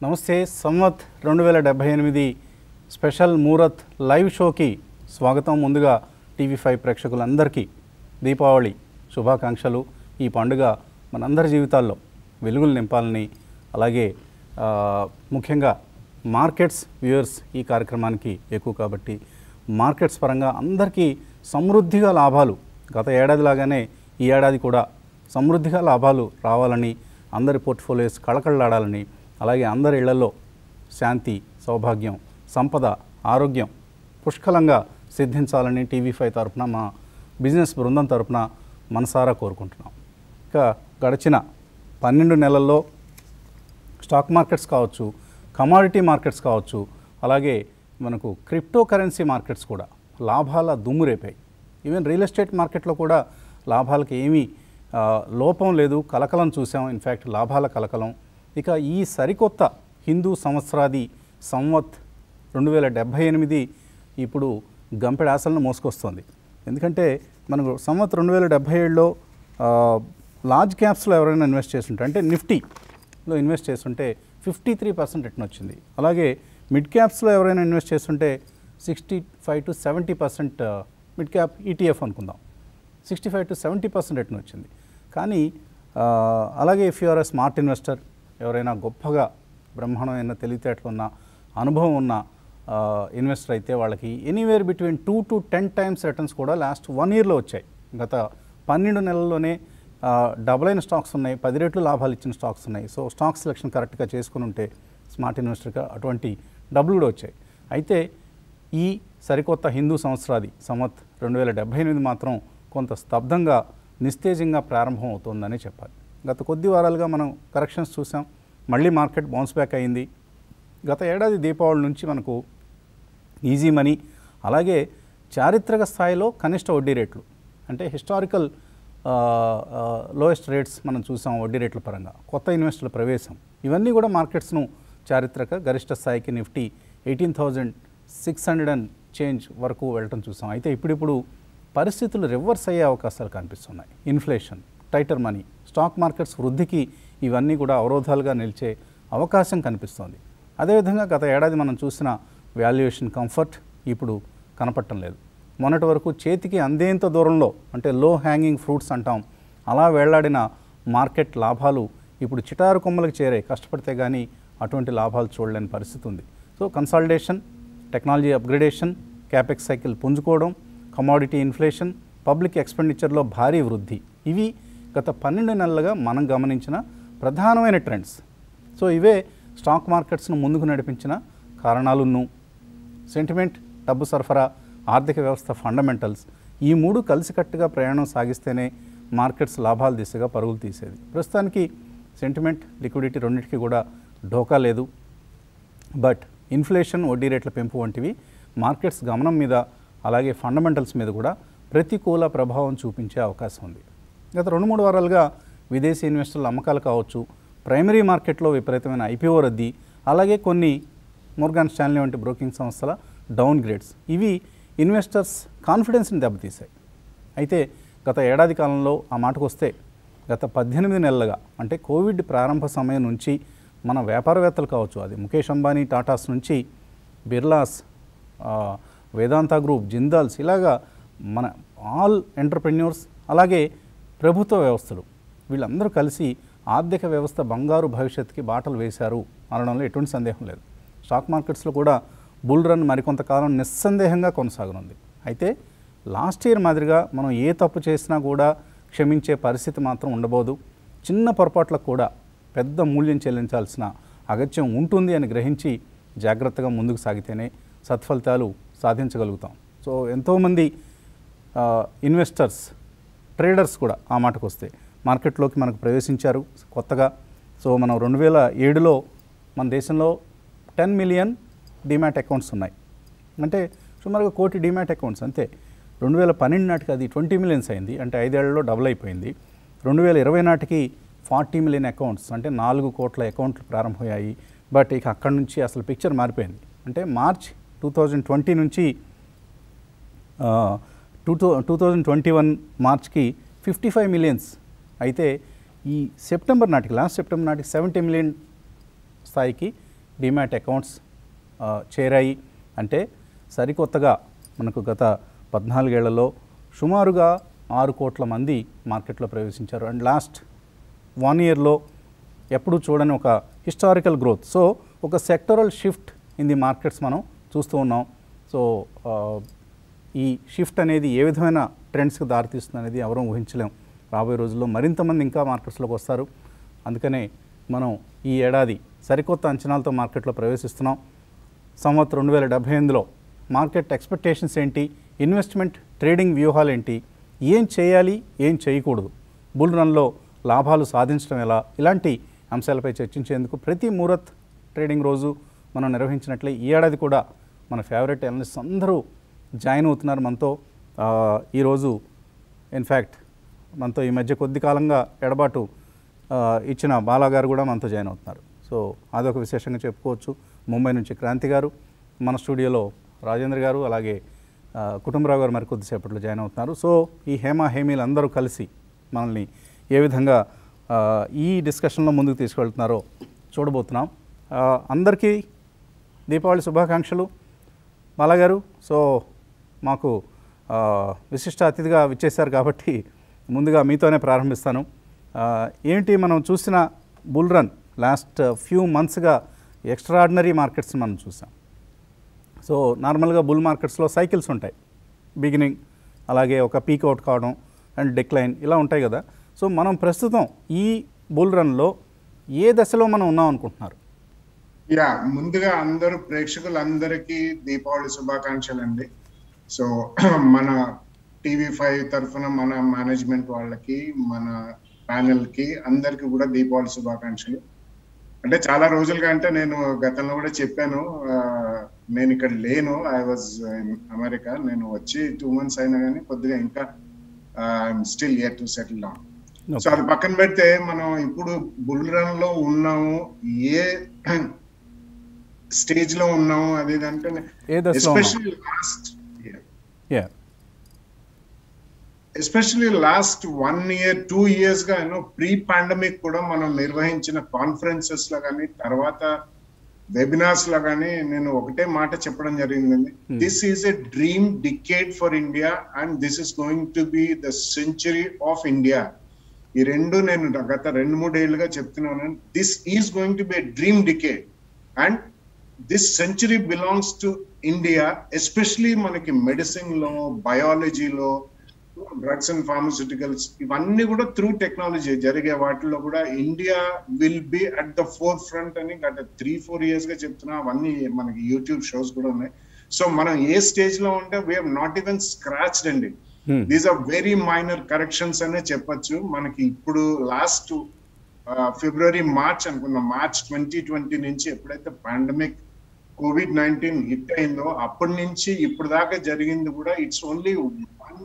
నమస్తే సంవత్ రెండు వేల డెబ్భై ఎనిమిది స్పెషల్ మూరత్ లైవ్ షోకి స్వాగతం ముందుగా టీవీ ఫైవ్ ప్రేక్షకులందరికీ దీపావళి శుభాకాంక్షలు ఈ పండుగ మనందరి జీవితాల్లో వెలుగులు నింపాలని అలాగే ఆ, ముఖ్యంగా మార్కెట్స్ వ్యూయర్స్ ఈ కార్యక్రమానికి ఎక్కువ కాబట్టి మార్కెట్స్ పరంగా అందరికీ సమృద్ధిగా లాభాలు గత ఏడాదిలాగానే ఈ ఏడాది కూడా సమృద్ధిగా లాభాలు రావాలని అందరి పోర్ట్ఫోలియోస్ కళకళలాడాలని అలాగే అందరి ఇళ్లలో శాంతి సౌభాగ్యం సంపద ఆరోగ్యం పుష్కలంగా సిద్ధించాలని టీవీ ఫైవ్ తరపున మా బిజినెస్ బృందం తరపున మనసారా కోరుకుంటున్నాం ఇక గడిచిన పన్నెండు నెలల్లో స్టాక్ మార్కెట్స్ కావచ్చు కమాడిటీ మార్కెట్స్ కావచ్చు అలాగే మనకు క్రిప్టో కరెన్సీ మార్కెట్స్ కూడా లాభాల దుమ్ము రేపాయి ఈవెన్ రియల్ ఎస్టేట్ మార్కెట్లో కూడా లాభాలకు ఏమీ ఆ, లోపం లేదు కలకలం చూసాం ఇన్ఫ్యాక్ట్ లాభాల కలకలం ఇక ఈ సరికొత్త హిందూ సంవత్సరాది సంవత్ రెండు వేల డెబ్భై ఎనిమిది ఇప్పుడు గంపెడ ఆశలను మోసుకొస్తుంది ఎందుకంటే మనకు సంవత్ రెండు వేల డెబ్భై ఏడులో లార్జ్ క్యాప్స్లో ఎవరైనా ఇన్వెస్ట్ చేస్తుంటే అంటే నిఫ్టీలో ఇన్వెస్ట్ చేస్తుంటే ఫిఫ్టీ త్రీ పర్సెంట్ రిటర్న్ వచ్చింది అలాగే మిడ్ క్యాప్స్లో ఎవరైనా ఇన్వెస్ట్ చేస్తుంటే sixty five to seventy percent mid cap ETF అనుకుందాం sixty five to seventy percent return వచ్చింది కానీ ఆ, అలాగే if you're a smart investor ఎవరైనా గొప్పగా బ్రహ్మాండమైన తెలివితేటలు ఉన్న అనుభవం ఉన్న ఇన్వెస్టర్ అయితే వాళ్ళకి anywhere between two to ten times returns కూడా లాస్ట్ వన్ ఇయర్లో వచ్చాయి గత పన్నెండు నెలల్లోనే ఆ, డబుల్ అయిన స్టాక్స్ ఉన్నాయి పది రెట్లు లాభాలు ఇచ్చిన స్టాక్స్ ఉన్నాయి సో స్టాక్ సెలెక్షన్ కరెక్ట్గా చేసుకుని ఉంటే స్మార్ట్ ఇన్వెస్టర్గా అటువంటి డబ్బులు కూడా వచ్చాయి అయితే ఈ సరికొత్త హిందూ సంవత్సరాది సంవత్ రెండు వేల డెబ్భై ఎనిమిది మాత్రం కొంత స్తబ్దంగా నిస్తేజంగా ప్రారంభం అవుతోందని చెప్పాలి గత కొద్ది వారాలుగా మనం కరెక్షన్స్ చూసాం మళ్ళీ మార్కెట్ బౌన్స్ బ్యాక్ అయింది గత ఏడాది దీపావళి నుంచి మనకు ఈజీ మనీ అలాగే చారిత్రక స్థాయిలో కనిష్ట వడ్డీ రేట్లు అంటే హిస్టారికల్ లోయెస్ట్ రేట్స్ మనం చూసాం వడ్డీ రేట్ల పరంగా కొత్త ఇన్వెస్టర్ల ప్రవేశం ఇవన్నీ కూడా మార్కెట్స్ను చారిత్రక గరిష్ట స్థాయికి Nifty eighteen thousand six hundred and change వరకు వెళ్ళటం చూసాం అయితే ఇప్పుడిప్పుడు పరిస్థితులు రివర్స్ అయ్యే అవకాశాలు కనిపిస్తున్నాయి inflation tighter money stock markets వృద్ధికి ఇవన్నీ కూడా అవరోధాలుగా నిలిచే అవకాశం కనిపిస్తోంది అదేవిధంగా గత ఏడాది మనం చూసిన వాల్యుయేషన్ కంఫర్ట్ ఇప్పుడు కనపడటం లేదు మొన్నటి వరకు చేతికి అందేంత దూరంలో అంటే లో హ్యాంగింగ్ ఫ్రూట్స్ అంటాం అలా వేళ్లాడిన మార్కెట్ లాభాలు ఇప్పుడు చిటారు కొమ్మలకు చేరే కష్టపడితే కానీ అటువంటి లాభాలు చూడలేని పరిస్థితి ఉంది so consolidation technology upgradation capex cycle పుంజుకోవడం కమాడిటీ ఇన్ఫ్లేషన్ పబ్లిక్ ఎక్స్పెండిచర్లో భారీ వృద్ధి ఇవి గత పన్నెండు నెలలుగా మనం గమనించిన ప్రధానమైన ట్రెండ్స్ సో ఇవే స్టాక్ మార్కెట్స్ను ముందుకు నడిపించిన కారణాలును సెంటిమెంట్ డబ్బు సరఫరా ఆర్థిక వ్యవస్థ ఫండమెంటల్స్ ఈ మూడు కలిసికట్టుగా ప్రయాణం సాగిస్తేనే మార్కెట్స్ లాభాల దిశగా పరుగులు తీసేది ప్రస్తుతానికి సెంటిమెంట్ లిక్విడిటీ రెండింటికి కూడా ఢోకా లేదు బట్ ఇన్ఫ్లేషన్ వడ్డీ రేట్ల పెంపు వంటివి మార్కెట్స్ గమనం మీద అలాగే ఫండమెంటల్స్ మీద కూడా ప్రతికూల ప్రభావం చూపించే అవకాశం ఉంది గత రెండు మూడు వారాలుగా విదేశీ ఇన్వెస్టర్ల అమ్మకాలు కావచ్చు ప్రైమరీ మార్కెట్లో విపరీతమైన ఐపీఓ రద్దీ అలాగే కొన్ని మోర్గాన్ స్టాన్లీ వంటి బ్రోకింగ్ సంస్థల డౌన్ గ్రేడ్స్ ఇవి ఇన్వెస్టర్స్ కాన్ఫిడెన్స్ని దెబ్బతీశాయి అయితే గత ఏడాది కాలంలో ఆ మాటకు వస్తే గత పద్దెనిమిది నెలలుగా అంటే కోవిడ్ ప్రారంభ సమయం నుంచి మన వ్యాపారవేత్తలు కావచ్చు అది ముఖేష్ అంబానీ టాటాస్ నుంచి బిర్లాస్ ఆ, వేదాంత గ్రూప్ జిందాల్స్ ఇలాగా మన ఆల్ ఎంటర్ప్రెన్యూర్స్ అలాగే ప్రభుత్వ వ్యవస్థలు వీళ్ళందరూ కలిసి ఆర్థిక వ్యవస్థ బంగారు భవిష్యత్తుకి బాటలు వేశారు అనడంలో ఎటువంటి సందేహం లేదు స్టాక్ మార్కెట్స్లో కూడా బుల్ రన్ మరికొంతకాలం నిస్సందేహంగా కొనసాగనుంది అయితే లాస్ట్ ఇయర్ మాదిరిగా మనం ఏ తప్పు చేసినా కూడా క్షమించే పరిస్థితి మాత్రం ఉండబోదు చిన్న పొరపాట్లకు కూడా పెద్ద మూల్యం చెల్లించాల్సిన అగత్యం ఉంటుంది అని గ్రహించి జాగ్రత్తగా ముందుకు సాగితేనే సత్ఫలితాలు సాధించగలుగుతాం సో ఎంతోమంది ఆ, ఇన్వెస్టర్స్ ట్రేడర్స్ కూడా ఆ మాటకు వస్తే మార్కెట్లోకి మనకు ప్రవేశించారు కొత్తగా సో మనం రెండు వేల ఏడులో మన దేశంలో టెన్ మిలియన్ డిమాట్ అకౌంట్స్ ఉన్నాయి అంటే సుమారుగా కోటి డిమాట్ అకౌంట్స్ అంతే రెండు వేల పన్నెండు నాటికి అది ట్వంటీ మిలియన్స్ అయింది అంటే ఐదేళ్లలో డబుల్ అయిపోయింది రెండు వేల ఇరవై నాటికి ఫార్టీ మిలియన్ అకౌంట్స్ అంటే నాలుగు కోట్ల అకౌంట్లు ప్రారంభమయ్యాయి బట్ ఇక అక్కడి నుంచి అసలు పిక్చర్ మారిపోయింది అంటే మార్చ్ టూ థౌజండ్ ట్వంటీ నుంచి two two two thousand twenty one మార్చ్కి ఫిఫ్టీ ఫైవ్ మిలియన్స్ అయితే ఈ సెప్టెంబర్ నాటికి లాస్ట్ సెప్టెంబర్ నాటికి సెవెంటీ మిలియన్ స్థాయికి డిమాట్ అకౌంట్స్ ఆ, చేరాయి అంటే సరికొత్తగా మనకు గత పద్నాలుగేళ్లలో సుమారుగా ఆరు కోట్ల మంది మార్కెట్లో ప్రవేశించారు అండ్ లాస్ట్ వన్ ఇయర్లో ఎప్పుడూ చూడని ఒక హిస్టారికల్ గ్రోత్ సో ఒక sectoral shift in the markets మనం చూస్తూ ఉన్నాం సో ఆ, ఈ షిఫ్ట్ అనేది ఏ విధమైన ట్రెండ్స్కి దారితీస్తుంది అనేది ఎవరూ ఊహించలేం రాబోయే రోజుల్లో మరింత మంది ఇంకా మార్కెట్స్లోకి వస్తారు అందుకనే మనం ఈ ఏడాది సరికొత్త అంచనాలతో మార్కెట్లో ప్రవేశిస్తున్నాం సంవత్ రెండు వేల డెబ్బై ఎనిమిదిలో మార్కెట్ ఎక్స్పెక్టేషన్స్ ఏంటి ఇన్వెస్ట్మెంట్ ట్రేడింగ్ వ్యూహాలు ఏంటి ఏం చేయాలి ఏం చేయకూడదు బుల్ రన్లో లాభాలు సాధించడం ఎలా ఇలాంటి అంశాలపై చర్చించేందుకు ప్రతి ముహూర్త్ ట్రేడింగ్ రోజు మనం నిర్వహించినట్లే ఈ ఏడాది కూడా మన ఫేవరెట్ అనలిస్ట్ అందరూ జాయిన్ అవుతున్నారు మనతో ఆ, ఈరోజు ఇన్ఫ్యాక్ట్ మనతో ఈ మధ్య కొద్ది కాలంగా ఎడబాటు ఆ, ఇచ్చిన బాలా గారు కూడా మనతో జాయిన్ అవుతున్నారు సో అదొక విశేషంగా చెప్పుకోవచ్చు ముంబై నుంచి క్రాంతి గారు మన స్టూడియోలో రాజేంద్ర గారు అలాగే ఆ, కుటుంబరావు గారు మరి కొద్దిసేపట్లో జాయిన్ అవుతున్నారు సో ఈ హేమ హేమీలు అందరూ కలిసి మనల్ని ఏ విధంగా ఆ, ఈ డిస్కషన్లో ముందుకు తీసుకెళ్తున్నారో చూడబోతున్నాం ఆ, అందరికీ దీపావళి శుభాకాంక్షలు బాలాగారు సో మాకు ఆ, విశిష్ట అతిథిగా విచ్చేశారు కాబట్టి ముందుగా మీతోనే ప్రారంభిస్తాను ఆ, ఏంటి మనం చూసిన బుల్ రన్ లాస్ట్ ఫ్యూ మంత్స్గా ఎక్స్ట్రాడినరీ మార్కెట్స్ మనం చూసాం సో నార్మల్గా బుల్ మార్కెట్స్లో సైకిల్స్ ఉంటాయి బిగినింగ్ అలాగే ఒక పీక్ అవుట్ కావడం అండ్ డిక్లైన్ ఇలా ఉంటాయి కదా సో మనం ప్రస్తుతం ఈ బుల్ రన్లో ఏ దశలో మనం ఉన్నాం అనుకుంటున్నారు యా ముందుగా అందరూ ప్రేక్షకులందరికీ దీపావళి శుభాకాంక్షలు అండి సో మన టీవీ ఫైవ్ తరఫున మన మేనేజ్మెంట్ వాళ్ళకి మన ప్యానెల్ కి అందరికి కూడా దీపావళి శుభాకాంక్షలు అంటే చాలా రోజులుగా అంటే నేను గతంలో కూడా చెప్పాను ఆ, నేను ఇక్కడ లేను ఐ వాజ్ అమెరికా నేను వచ్చి టూ మంత్స్ అయినా కానీ కొద్దిగా ఇంకా I'm still yet to settle down so అది పక్కన పెడితే మనం ఇప్పుడు బుల్ రన్ లో ఉన్నాము ఏ స్టేజ్ లో ఉన్నాము అది ఇది అంటే ఏ దశలో ఉన్నాం? Especially last yeah especially last one year two years గా యూనో ప్రీ పాండమిక్ కూడా మనం నిర్వహించిన కాన్ఫరెన్సెస్ లో కానీ తర్వాత వెబినార్స్ లో కానీ నేను ఒకటే మాట చెప్పడం జరిగిందండి this is a dream decade for India and this is going to be the century of India ఈ రెండు నేను గత రెండు మూడేళ్లుగా చెప్తున్నాను this is going to be a dream decade and this century belongs to India especially మనకి medicine లో బయాలజీలో డ్రగ్స్ అండ్ ఫార్మస్యూటికల్స్ ఇవన్నీ కూడా త్రూ టెక్నాలజీ జరిగే వాటిలో కూడా India will be at the forefront అని గత త్రీ ఫోర్ ఇయర్స్ గా చెప్తున్నా అవన్నీ మనకి యూట్యూబ్ షోస్ కూడా ఉన్నాయి సో మనం ఏ స్టేజ్ లో ఉంటే వీఆర్ నాట్ ఈవెన్ స్క్రాచ్డ్ అండి Hmm. These are very minor corrections అనే చెప్పొచ్చు మనకి ఇప్పుడు లాస్ట్ ఫిబ్రవరి మార్చ్ అనుకున్నాం మార్చ్ ట్వంటీ ట్వంటీ నుంచి ఎప్పుడైతే పాండమిక్ కోవిడ్ నైన్టీన్ హిట్ అయిందో అప్పటి నుంచి ఇప్పుడు దాకా జరిగింది కూడా it's only one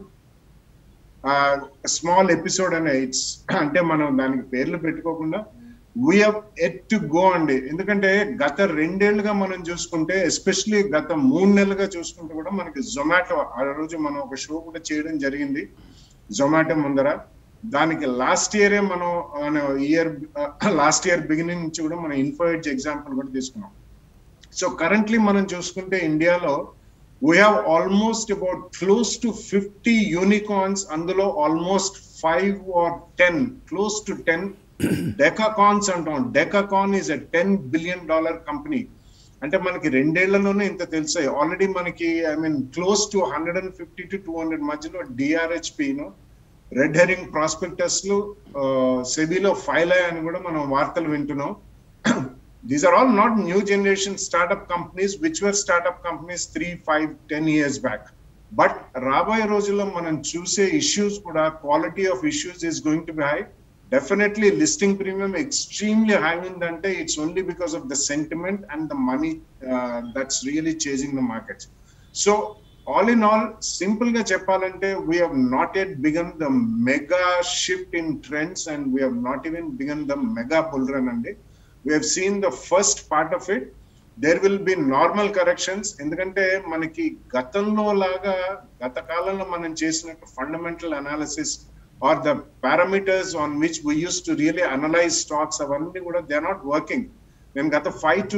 small episode అనే ఇట్స్ అంటే మనం దానికి పేర్లు పెట్టుకోకుండా వీఆర్ ఎట్ టు గో అండి ఎందుకంటే గత రెండేళ్లుగా మనం చూసుకుంటే ఎస్పెషలీ గత మూడు నెలలుగా చూసుకుంటే కూడా మనకి జొమాటో ఆ రోజు మనం ఒక షో కూడా చేయడం జరిగింది జొమాటో ముందర దానికి లాస్ట్ ఇయరే మనం ఇయర్ లాస్ట్ ఇయర్ బిగినింగ్ నుంచి కూడా మనం ఇన్ఫోయిడ్జ్ ఎగ్జాంపుల్ కూడా తీసుకున్నాం సో కరెంట్లీ మనం చూసుకుంటే ఇండియాలో we have almost about close to fifty unicorns అందులో almost five or ten close to ten decacorns అంటాం decacorn is a ten billion dollar company అంటే మనకి రెండేళ్లలోనే ఇంత తెలుసాయి ఆల్రెడీ మనకి I mean close to hundred and fifty to two hundred మధ్యలో డిఆర్హెచ్పిను రెడ్ హెరింగ్ ప్రాస్పెక్టస్ లు సెబీలో ఫైల్ అయ్యాయని కూడా మనం వార్తలు వింటున్నాం these are all not new generation startup companies which were startup companies three five ten years back but రాబోయే రోజుల్లో మనం చూసే ఇష్యూస్ కూడా quality of issues is going to be high definitely listing premium extremely high ఉందంటే it's only because of the sentiment and the money that's really chasing the markets so all in all simple గా చెప్పాలంటే we have not yet begun the mega shift in trends and we have not even begun the mega bull run అండి we have seen the first part of it there will be normal corrections ఎందుకంటే మనకి గతంలో లాగా గత కాలంలో మనం చేసినట్టు fundamental analysis or the parameters on which we use to really analyse stocks అవన్నీ కూడా దే నాట్ వర్కింగ్ నేను గత ఫైవ్ టు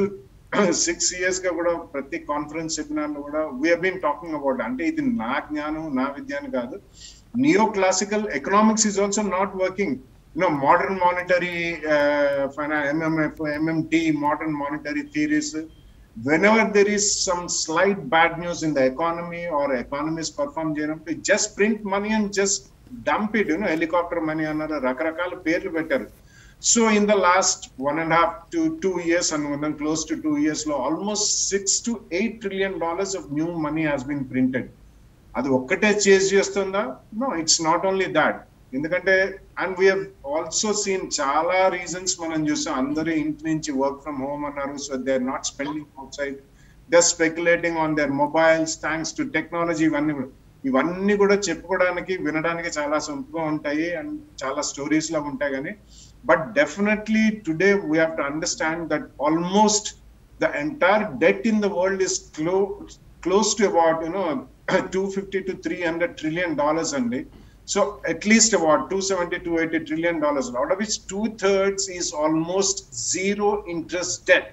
సిక్స్ ఇయర్స్ గా కూడా ప్రతి కాన్ఫరెన్స్ చెప్పినాను కూడా వీఆర్ బీన్ టాకింగ్ అబౌట్ అంటే ఇది నా జ్ఞానం నా విద్య అని కాదు neo classical economics is also not working you know modern monetary uh, finan- mmf mmt modern monetary theories whenever there is some slight bad news in the economy or economy is perform చేయనప్పుడు just print money and just dump it you know helicopter money అన్నారు రకరకాల పేర్లు పెట్టారు so in the last one and half to two years అనుకుందాం close to two years లో almost six to eight trillion dollars of new money has been printed అది ఒక్కటే chase చేస్తుందా no it's not only that ఎందుకంటే and we also seen చాలా reasons మనం చూసాం అందరూ ఇంటి నుంచి వర్క్ ఫ్రమ్ హోమ్ అన్నారు so they are not spending outside they speculating on their mobiles thanks to technology ఇవన్నీ కూడా ఇవన్నీ కూడా చెప్పుకోవడానికి వినడానికి చాలా సొంపుగా ఉంటాయి అండ్ చాలా స్టోరీస్ లాగా ఉంటాయి కానీ but definitely today we have to understand that almost the entire debt in the world is క్లో close to about you know two fifty to three hundred trillion dollars అండి So at least about 270 to 80 trillion dollars, out of which two thirds is almost zero interest debt,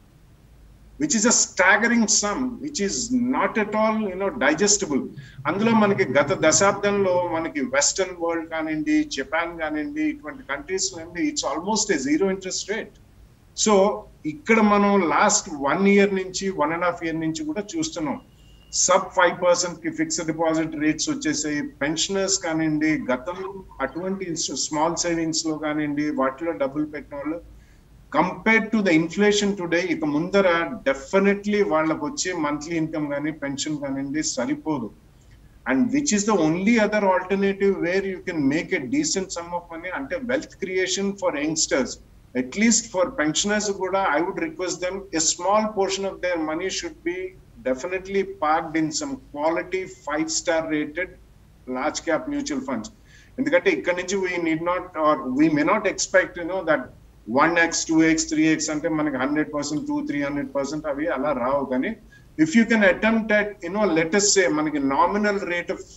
which is a staggering sum, which is not at all, you know, digestible. అందులో మనకి గత దశాబ్దంలో మనకి western world కానివ్వండి Japan కానివ్వండి ఇటువంటి countries it's almost a zero interest rate so ఇక్కడ మనం లాస్ట్ వన్ ఇయర్ నుంచి వన్ అండ్ హాఫ్ ఇయర్ నుంచి కూడా చూస్తున్నాం సబ్ ఫైవ్ పర్సెంట్ కి ఫిక్స్డ్ డిపాజిట్ రేట్స్ వచ్చేసాయి పెన్షనర్స్ కానివ్వండి గతంలో అటువంటి స్మాల్ సేవింగ్స్ లో కానివ్వండి వాటిలో డబ్బులు పెట్టిన వాళ్ళు compare to the inflation today ఇక ముందర డెఫినెట్లీ వాళ్ళకి వచ్చే మంత్లీ ఇన్కమ్ కానీ పెన్షన్ కానివ్వండి సరిపోదు and which is the only other alternative where you can make a decent sum of money అంటే wealth creation for youngsters at least for pensioners కూడా I would request them a small portion of their money should be definitely parked in some quality five star rated large cap mutual funds ఎందుకంటే ఇక్కడ నుంచి we need not or we may not expect you know that one x two x three x అంటే మనకి hundred percent two three hundred percent అవి అలా రావు కానీ if you can attempt at you know latest say మనకి nominal rate of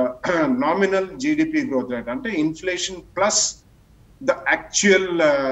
nominal GDP growth rate అంటే ఇన్ఫ్లేషన్ plus the actual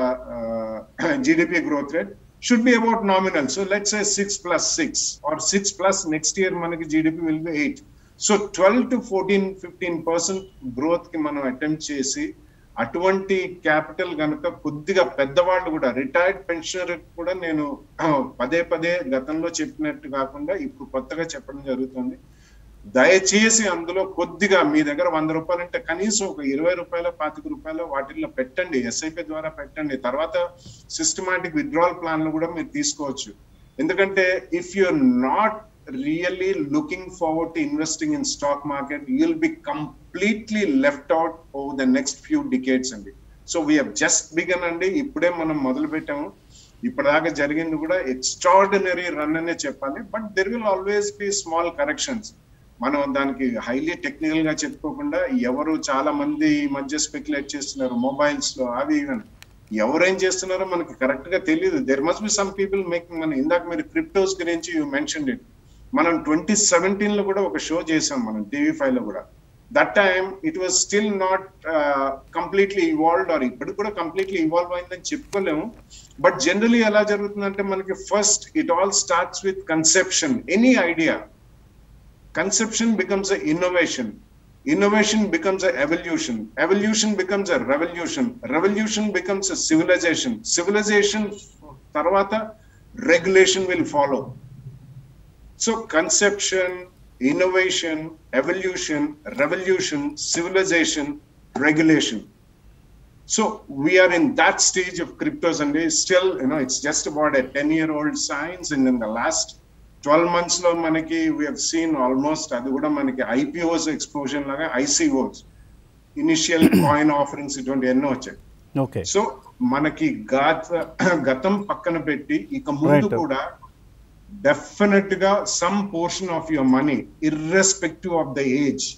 GDP growth rate should be about nominal. So let's say 6 plus 6 or 6 plus next year మనకి GDP will be 8. So twelve to fourteen fifteen percent growth కి మనం attempt చేసి అటువంటి capital కనుక కొద్దిగా పెద్దవాళ్ళు కూడా రిటైర్డ్ పెన్షనర్ కూడా నేను పదే పదే గతంలో చెప్పినట్టు కాకుండా ఇప్పుడు కొత్తగా చెప్పడం జరుగుతుంది దయచేసి అందులో కొద్దిగా మీ దగ్గర వంద రూపాయలు అంటే కనీసం ఒక ఇరవై రూపాయల పాతిక రూపాయలు వాటిల్లో పెట్టండి ఎస్ఐపి ద్వారా పెట్టండి తర్వాత సిస్టమాటిక్ విత్డ్రావల్ ప్లాన్లు కూడా మీరు తీసుకోవచ్చు ఎందుకంటే if you're not really looking forward to investing in stock market you will be completely left out over the next few decades అండి సో వీ జస్ట్ బిగన్ అండి ఇప్పుడే మనం మొదలు పెట్టాము ఇప్పటిదాకా జరిగింది కూడా ఎక్స్ట్రాడినరీ రన్ అనే చెప్పాలి but there will always be small corrections మనం దానికి హైలీ టెక్నికల్ గా చెప్పుకోకుండా ఎవరు చాలా మంది ఈ మధ్య స్పెక్యులేట్ చేస్తున్నారు మొబైల్స్ లో అవి ఇవన్నీ ఎవరేం చేస్తున్నారో మనకి కరెక్ట్ గా తెలియదు there must be some people making మన ఇందాక మీరు క్రిప్టోస్ గురించి యూ మెన్షన్ ఇట్ మనం ట్వంటీ సెవెంటీన్ లో కూడా ఒక షో చేసాం మనం టీవీ ఫైవ్ లో కూడా that time it was still not completely evolved or ఇప్పుడు కూడా కంప్లీట్లీ ఇవాల్వ్ అయిందని చెప్పుకోలేము బట్ జనరలీ ఎలా జరుగుతుందంటే మనకి first it all starts with conception any idea conception becomes an innovation innovation becomes an evolution evolution becomes a revolution revolution becomes a civilization civilization tarvata regulation will follow so conception innovation evolution revolution civilization regulation so we are in that stage of cryptos and still you know it's just about a 10 year old science and in the last twelve months లో మనకి we are scene almost అది కూడా మనకి IPOs explosion లాగా ఐసీఓస్ initial coin offerings ఇటువంటి ఎన్నో వచ్చాయి okay so మనకి గత గతం పక్కన పెట్టి ఇక ముందు Right. కూడా డెఫినెట్ గా some portion of your money irrespective of the age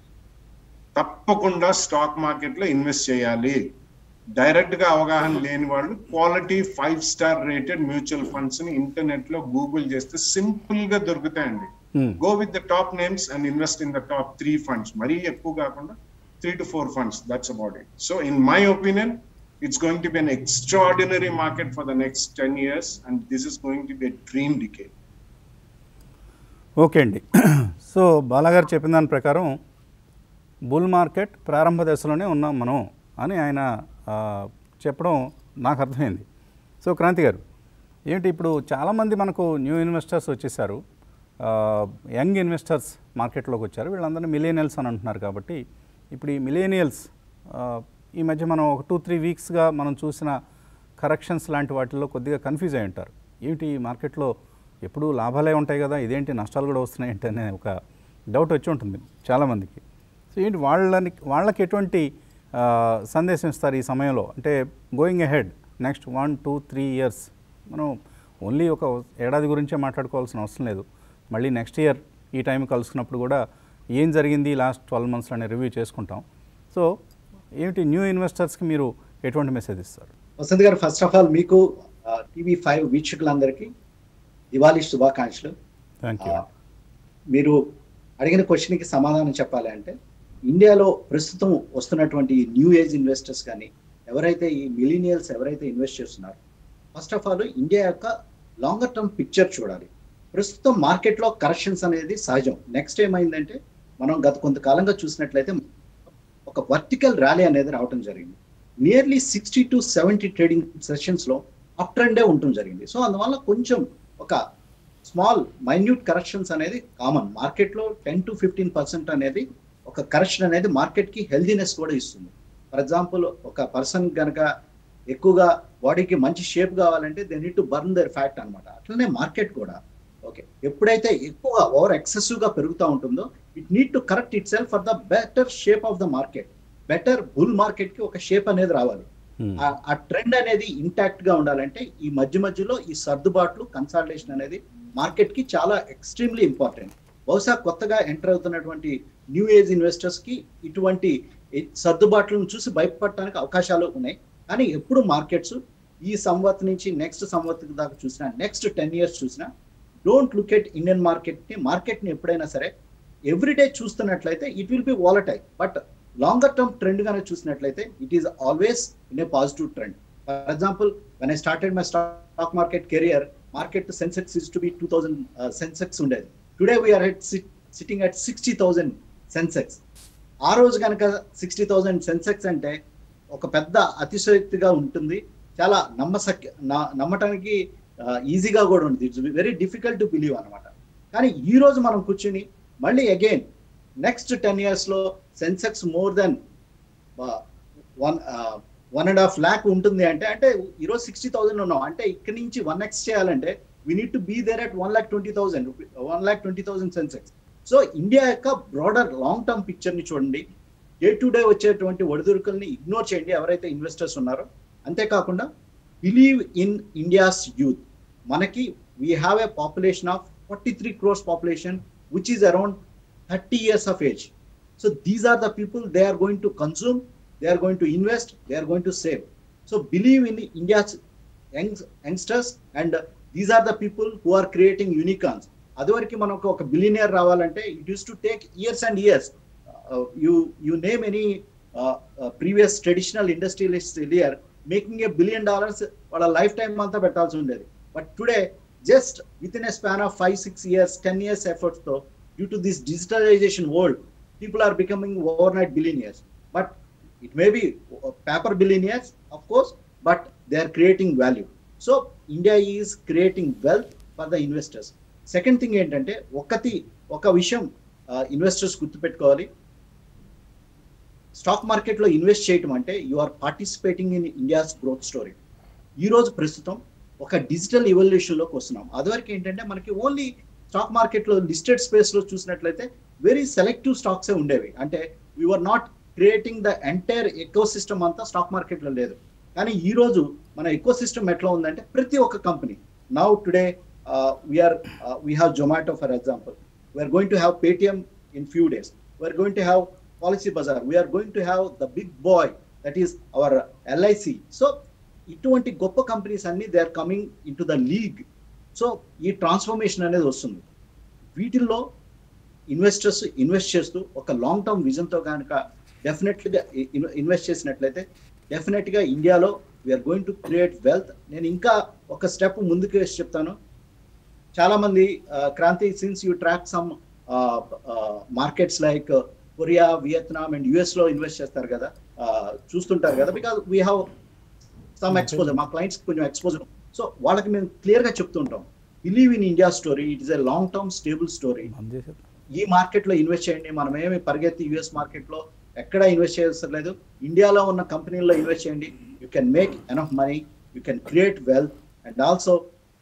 తప్పకుండా స్టాక్ మార్కెట్ లో ఇన్వెస్ట్ చేయాలి డైరెక్ట్ గా అవగాహన లేని వాళ్ళు quality five star rated mutual funds ని ఇంటర్నెట్ లో గూగుల్ చేస్తే సింపుల్ గా దొరుకుతాయండి go with the top names and invest in the top three funds మరీ ఎక్కువ కాకుండా three to four funds that's about it so in my opinion it's going to be an extraordinary market for the next 10 years and this is going to be a dream decade okay అండి so బాలాగారు చెప్పిన దాని ప్రకారం bull market ప్రారంభ దశలోనే ఉన్నాం మనం అని ఆయన ఆ, చెప్పడం నాకు అర్థమైంది సో క్రాంతి గారు ఏంటి ఇప్పుడు చాలామంది మనకు న్యూ ఇన్వెస్టర్స్ వచ్చేసారు ఆ, యంగ్ ఇన్వెస్టర్స్ మార్కెట్లోకి వచ్చారు వీళ్ళందరినీ మిలేనియల్స్ అని అంటున్నారు కాబట్టి ఇప్పుడు ఈ మిలేనియల్స్ ఈ మధ్య మనం ఒక టూ త్రీ వీక్స్గా మనం చూసిన కరెక్షన్స్ లాంటి వాటిల్లో కొద్దిగా కన్ఫ్యూజ్ అయి ఉంటారు ఏమిటి ఈ మార్కెట్లో ఎప్పుడూ లాభాలే ఉంటాయి కదా ఇదేంటి నష్టాలు కూడా వస్తున్నాయి ఏంటి అనే ఒక డౌట్ వచ్చి ఉంటుంది చాలామందికి సో ఏంటి వాళ్ళని వాళ్ళకి ఎటువంటి ఆ, సందేశం ఇస్తారు ఈ సమయంలో అంటే going ahead next one two three years మనం ఓన్లీ ఒక ఏడాది గురించే మాట్లాడుకోవాల్సిన అవసరం లేదు మళ్ళీ నెక్స్ట్ ఇయర్ ఈ టైం కలుసుకున్నప్పుడు కూడా ఏం జరిగింది లాస్ట్ ట్వెల్వ్ మంత్స్ అనే రివ్యూ చేసుకుంటాం సో ఏమిటి న్యూ ఇన్వెస్టర్స్కి మీరు ఎటువంటి మెసేజ్ ఇస్తారు వసంత్ గారు ఫస్ట్ ఆఫ్ ఆల్ మీకు టీవీ ఫైవ్ వీక్షకులందరికీ దివాళీ శుభాకాంక్షలు థ్యాంక్ యూ ఆ, మీరు అడిగిన క్వశ్చన్కి సమాధానం చెప్పాలి అంటే ఇండియాలో ప్రస్తుతం వస్తున్నటువంటి న్యూ ఏజ్ ఇన్వెస్టర్స్ కానీ ఎవరైతే ఈ మిలీనియల్స్ ఎవరైతే ఇన్వెస్ట్ చేస్తున్నారో ఫస్ట్ ఆఫ్ ఆల్ ఇండియా యొక్క లాంగర్ టర్మ్ పిక్చర్ చూడాలి ప్రస్తుతం మార్కెట్లో కరెక్షన్స్ అనేది సహజం నెక్స్ట్ ఏమైందంటే మనం గత కొంతకాలంగా చూసినట్లయితే ఒక వర్టికల్ ర్యాలీ అనేది రావడం జరిగింది nearly sixty to seventy trading sessions లో అప్ ట్రెండే ఉండటం జరిగింది సో అందువల్ల కొంచెం ఒక స్మాల్ మైన్యూట్ కరెక్షన్స్ అనేది కామన్ మార్కెట్ లో టెన్ టు ఫిఫ్టీన్ పర్సెంట్ అనేది ఒక కరెక్షన్ అనేది మార్కెట్ కి హెల్దీనెస్ కూడా ఇస్తుంది ఫర్ ఎగ్జాంపుల్ ఒక పర్సన్ కనుక ఎక్కువగా బాడీకి మంచి షేప్ కావాలంటే they need to burn their fat అన్నమాట అట్లనే మార్కెట్ కూడా ఓకే ఎప్పుడైతే ఎక్కువ ఓవర్ ఎక్సెసివ్ గా పెరుగుతూ ఉంటుందో it need to correct itself for the better shape of the market better bull market కి ఒక షేప్ అనేది రావాలి ఆ- ఆ ట్రెండ్ అనేది ఇంటాక్ట్ గా ఉండాలంటే ఈ మధ్య మధ్యలో ఈ సర్దుబాట్లు కన్సాలిడేషన్ అనేది మార్కెట్ కి చాలా ఎక్స్ట్రీమ్లీ ఇంపార్టెంట్ బహుశా కొత్తగా ఎంటర్ అవుతున్నటువంటి న్యూ ఏజ్ ఇన్వెస్టర్స్ కి ఇటువంటి ఈ సర్దుబాట్లను చూసి భయపడటానికి అవకాశాలు ఉన్నాయి కానీ ఎప్పుడు మార్కెట్స్ ఈ సంవత్ నుంచి నెక్స్ట్ సంవత్ దాకా చూసినా నెక్స్ట్ టెన్ ఇయర్స్ చూసినా don't look at Indian market ని మార్కెట్ ని ఎప్పుడైనా సరే ఎవ్రీడే చూస్తున్నట్లయితే it will be volatile but longer term trend గానే చూసినట్లయితే it is always in a positive trend for example when I started my stock market career market Sensex is to be two thousand Sensex ఉండేది today we are at sitting at sixty thousand Sensex ఆ రోజు కనుక sixty thousand Sensex అంటే ఒక పెద్ద అతిశయోక్తిగా ఉంటుంది చాలా నమ్మసక్య న- నమ్మటానికి ఈజీగా కూడా ఉంటుంది it's very difficult to believe అనమాట కానీ ఈ రోజు మనం కూర్చుని మళ్ళీ అగైన్ నెక్స్ట్ టెన్ ఇయర్స్ లో Sensex more than one one and half lakh ఉంటుంది అంటే అంటే ఈరోజు సిక్స్టీ థౌసండ్ ఉన్నాం అంటే ఇక్కడి నుంచి వన్ ఎక్స్ చేయాలంటే we need to be there at one lakh twenty thousand one lakh twenty thousand Sensex so India యొక్క బ్రాడర్ లాంగ్ టర్మ్ పిక్చర్ ని చూడండి డే టు డే వచ్చేటువంటి ఒడిదుడుకుల్ని ఇగ్నోర్ చేయండి ఎవరైతే ఇన్వెస్టర్స్ ఉన్నారో అంతేకాకుండా బిలీవ్ ఇన్ ఇండియాస్ యూత్ మనకి we have a population of forty three crores population which is around thirty years of age so these are the people they are going to consume they are going to invest they are going to save so believe in India's youngsters and these are the people who are creating unicorns అదివరకు మనకు ఒక billionaire రావాలంటే it used to take years and years you you name any previous traditional industrialist year making a billion dollars వాళ్ళ life time అంతా పెట్టాల్సి ఉండేది but today just with in a span of five six years ten years efforts తో due to this digitalization world people are becoming over night billionaires but it may be uh, paper billionaires of course but they are creating value so india is creating wealth for the investors second thing ఏంటంటే ఒకటి ఒక విషయం investors గుర్తుపెట్టుకోవాలి stock మార్కెట్లో invest చేయటం అంటే you are participating in India's growth story ఈ రోజు ప్రస్తుతం ఒక డిజిటల్ లోకి వస్తున్నాం అదివరకు ఏంటంటే మనకి ఓన్లీ స్టాక్ మార్కెట్లో లిస్టెడ్ స్పేస్ లో చూసినట్లయితే వెరీ సెలెక్టివ్ స్టాక్సే ఉండేవి అంటే are not creating the entire ecosystem అంతా స్టాక్ మార్కెట్ లో లేదు కానీ ఈ రోజు మన ఎకో సిస్టమ్ ఎట్లా ఉందంటే ప్రతి ఒక్క company now today we are we have Zomato for example we are going to have Paytm in few days we are going to have Policybazaar we are going to have the big boy that is our LIC so ఇటువంటి గొప్ప companies అన్ని they are coming in to the league so ఈ transformation అనేది వస్తుంది వీటిల్లో investors invest చేస్తూ ఒక long term విజన్తో కనుక డెఫినెట్లీగా ఇన్వెస్ట్ చేసినట్లయితే డెఫినెట్ గా ఇండియాలో we are going to create wealth నేను ఇంకా ఒక స్టెప్ ముందుకు వేసి చెప్తాను చాలా మంది Kranthi since you track some markets like Korea Vietnam and US లో ఇన్వెస్ట్ చేస్తారు కదా uh, చూస్తుంటారు కదా because we have some exposure మా క్లయింట్స్ కొంచెం ఎక్స్పోజర్ సో వాళ్ళకి మేము క్లియర్ గా చెప్తుంటాం believe in India story it is a long term stable story బంద్ చేశారు ఈ మార్కెట్ లో ఇన్వెస్ట్ చేయండి మనం ఏమి పరిగెత్తి యుఎస్ మార్కెట్ లో ఎక్కడ ఇన్వెస్ట్ చేయాల్సిన లేదు ఇండియాలో ఉన్న కంపెనీల్లో ఇన్వెస్ట్ చేయండి you can make enough money you can create wealth and also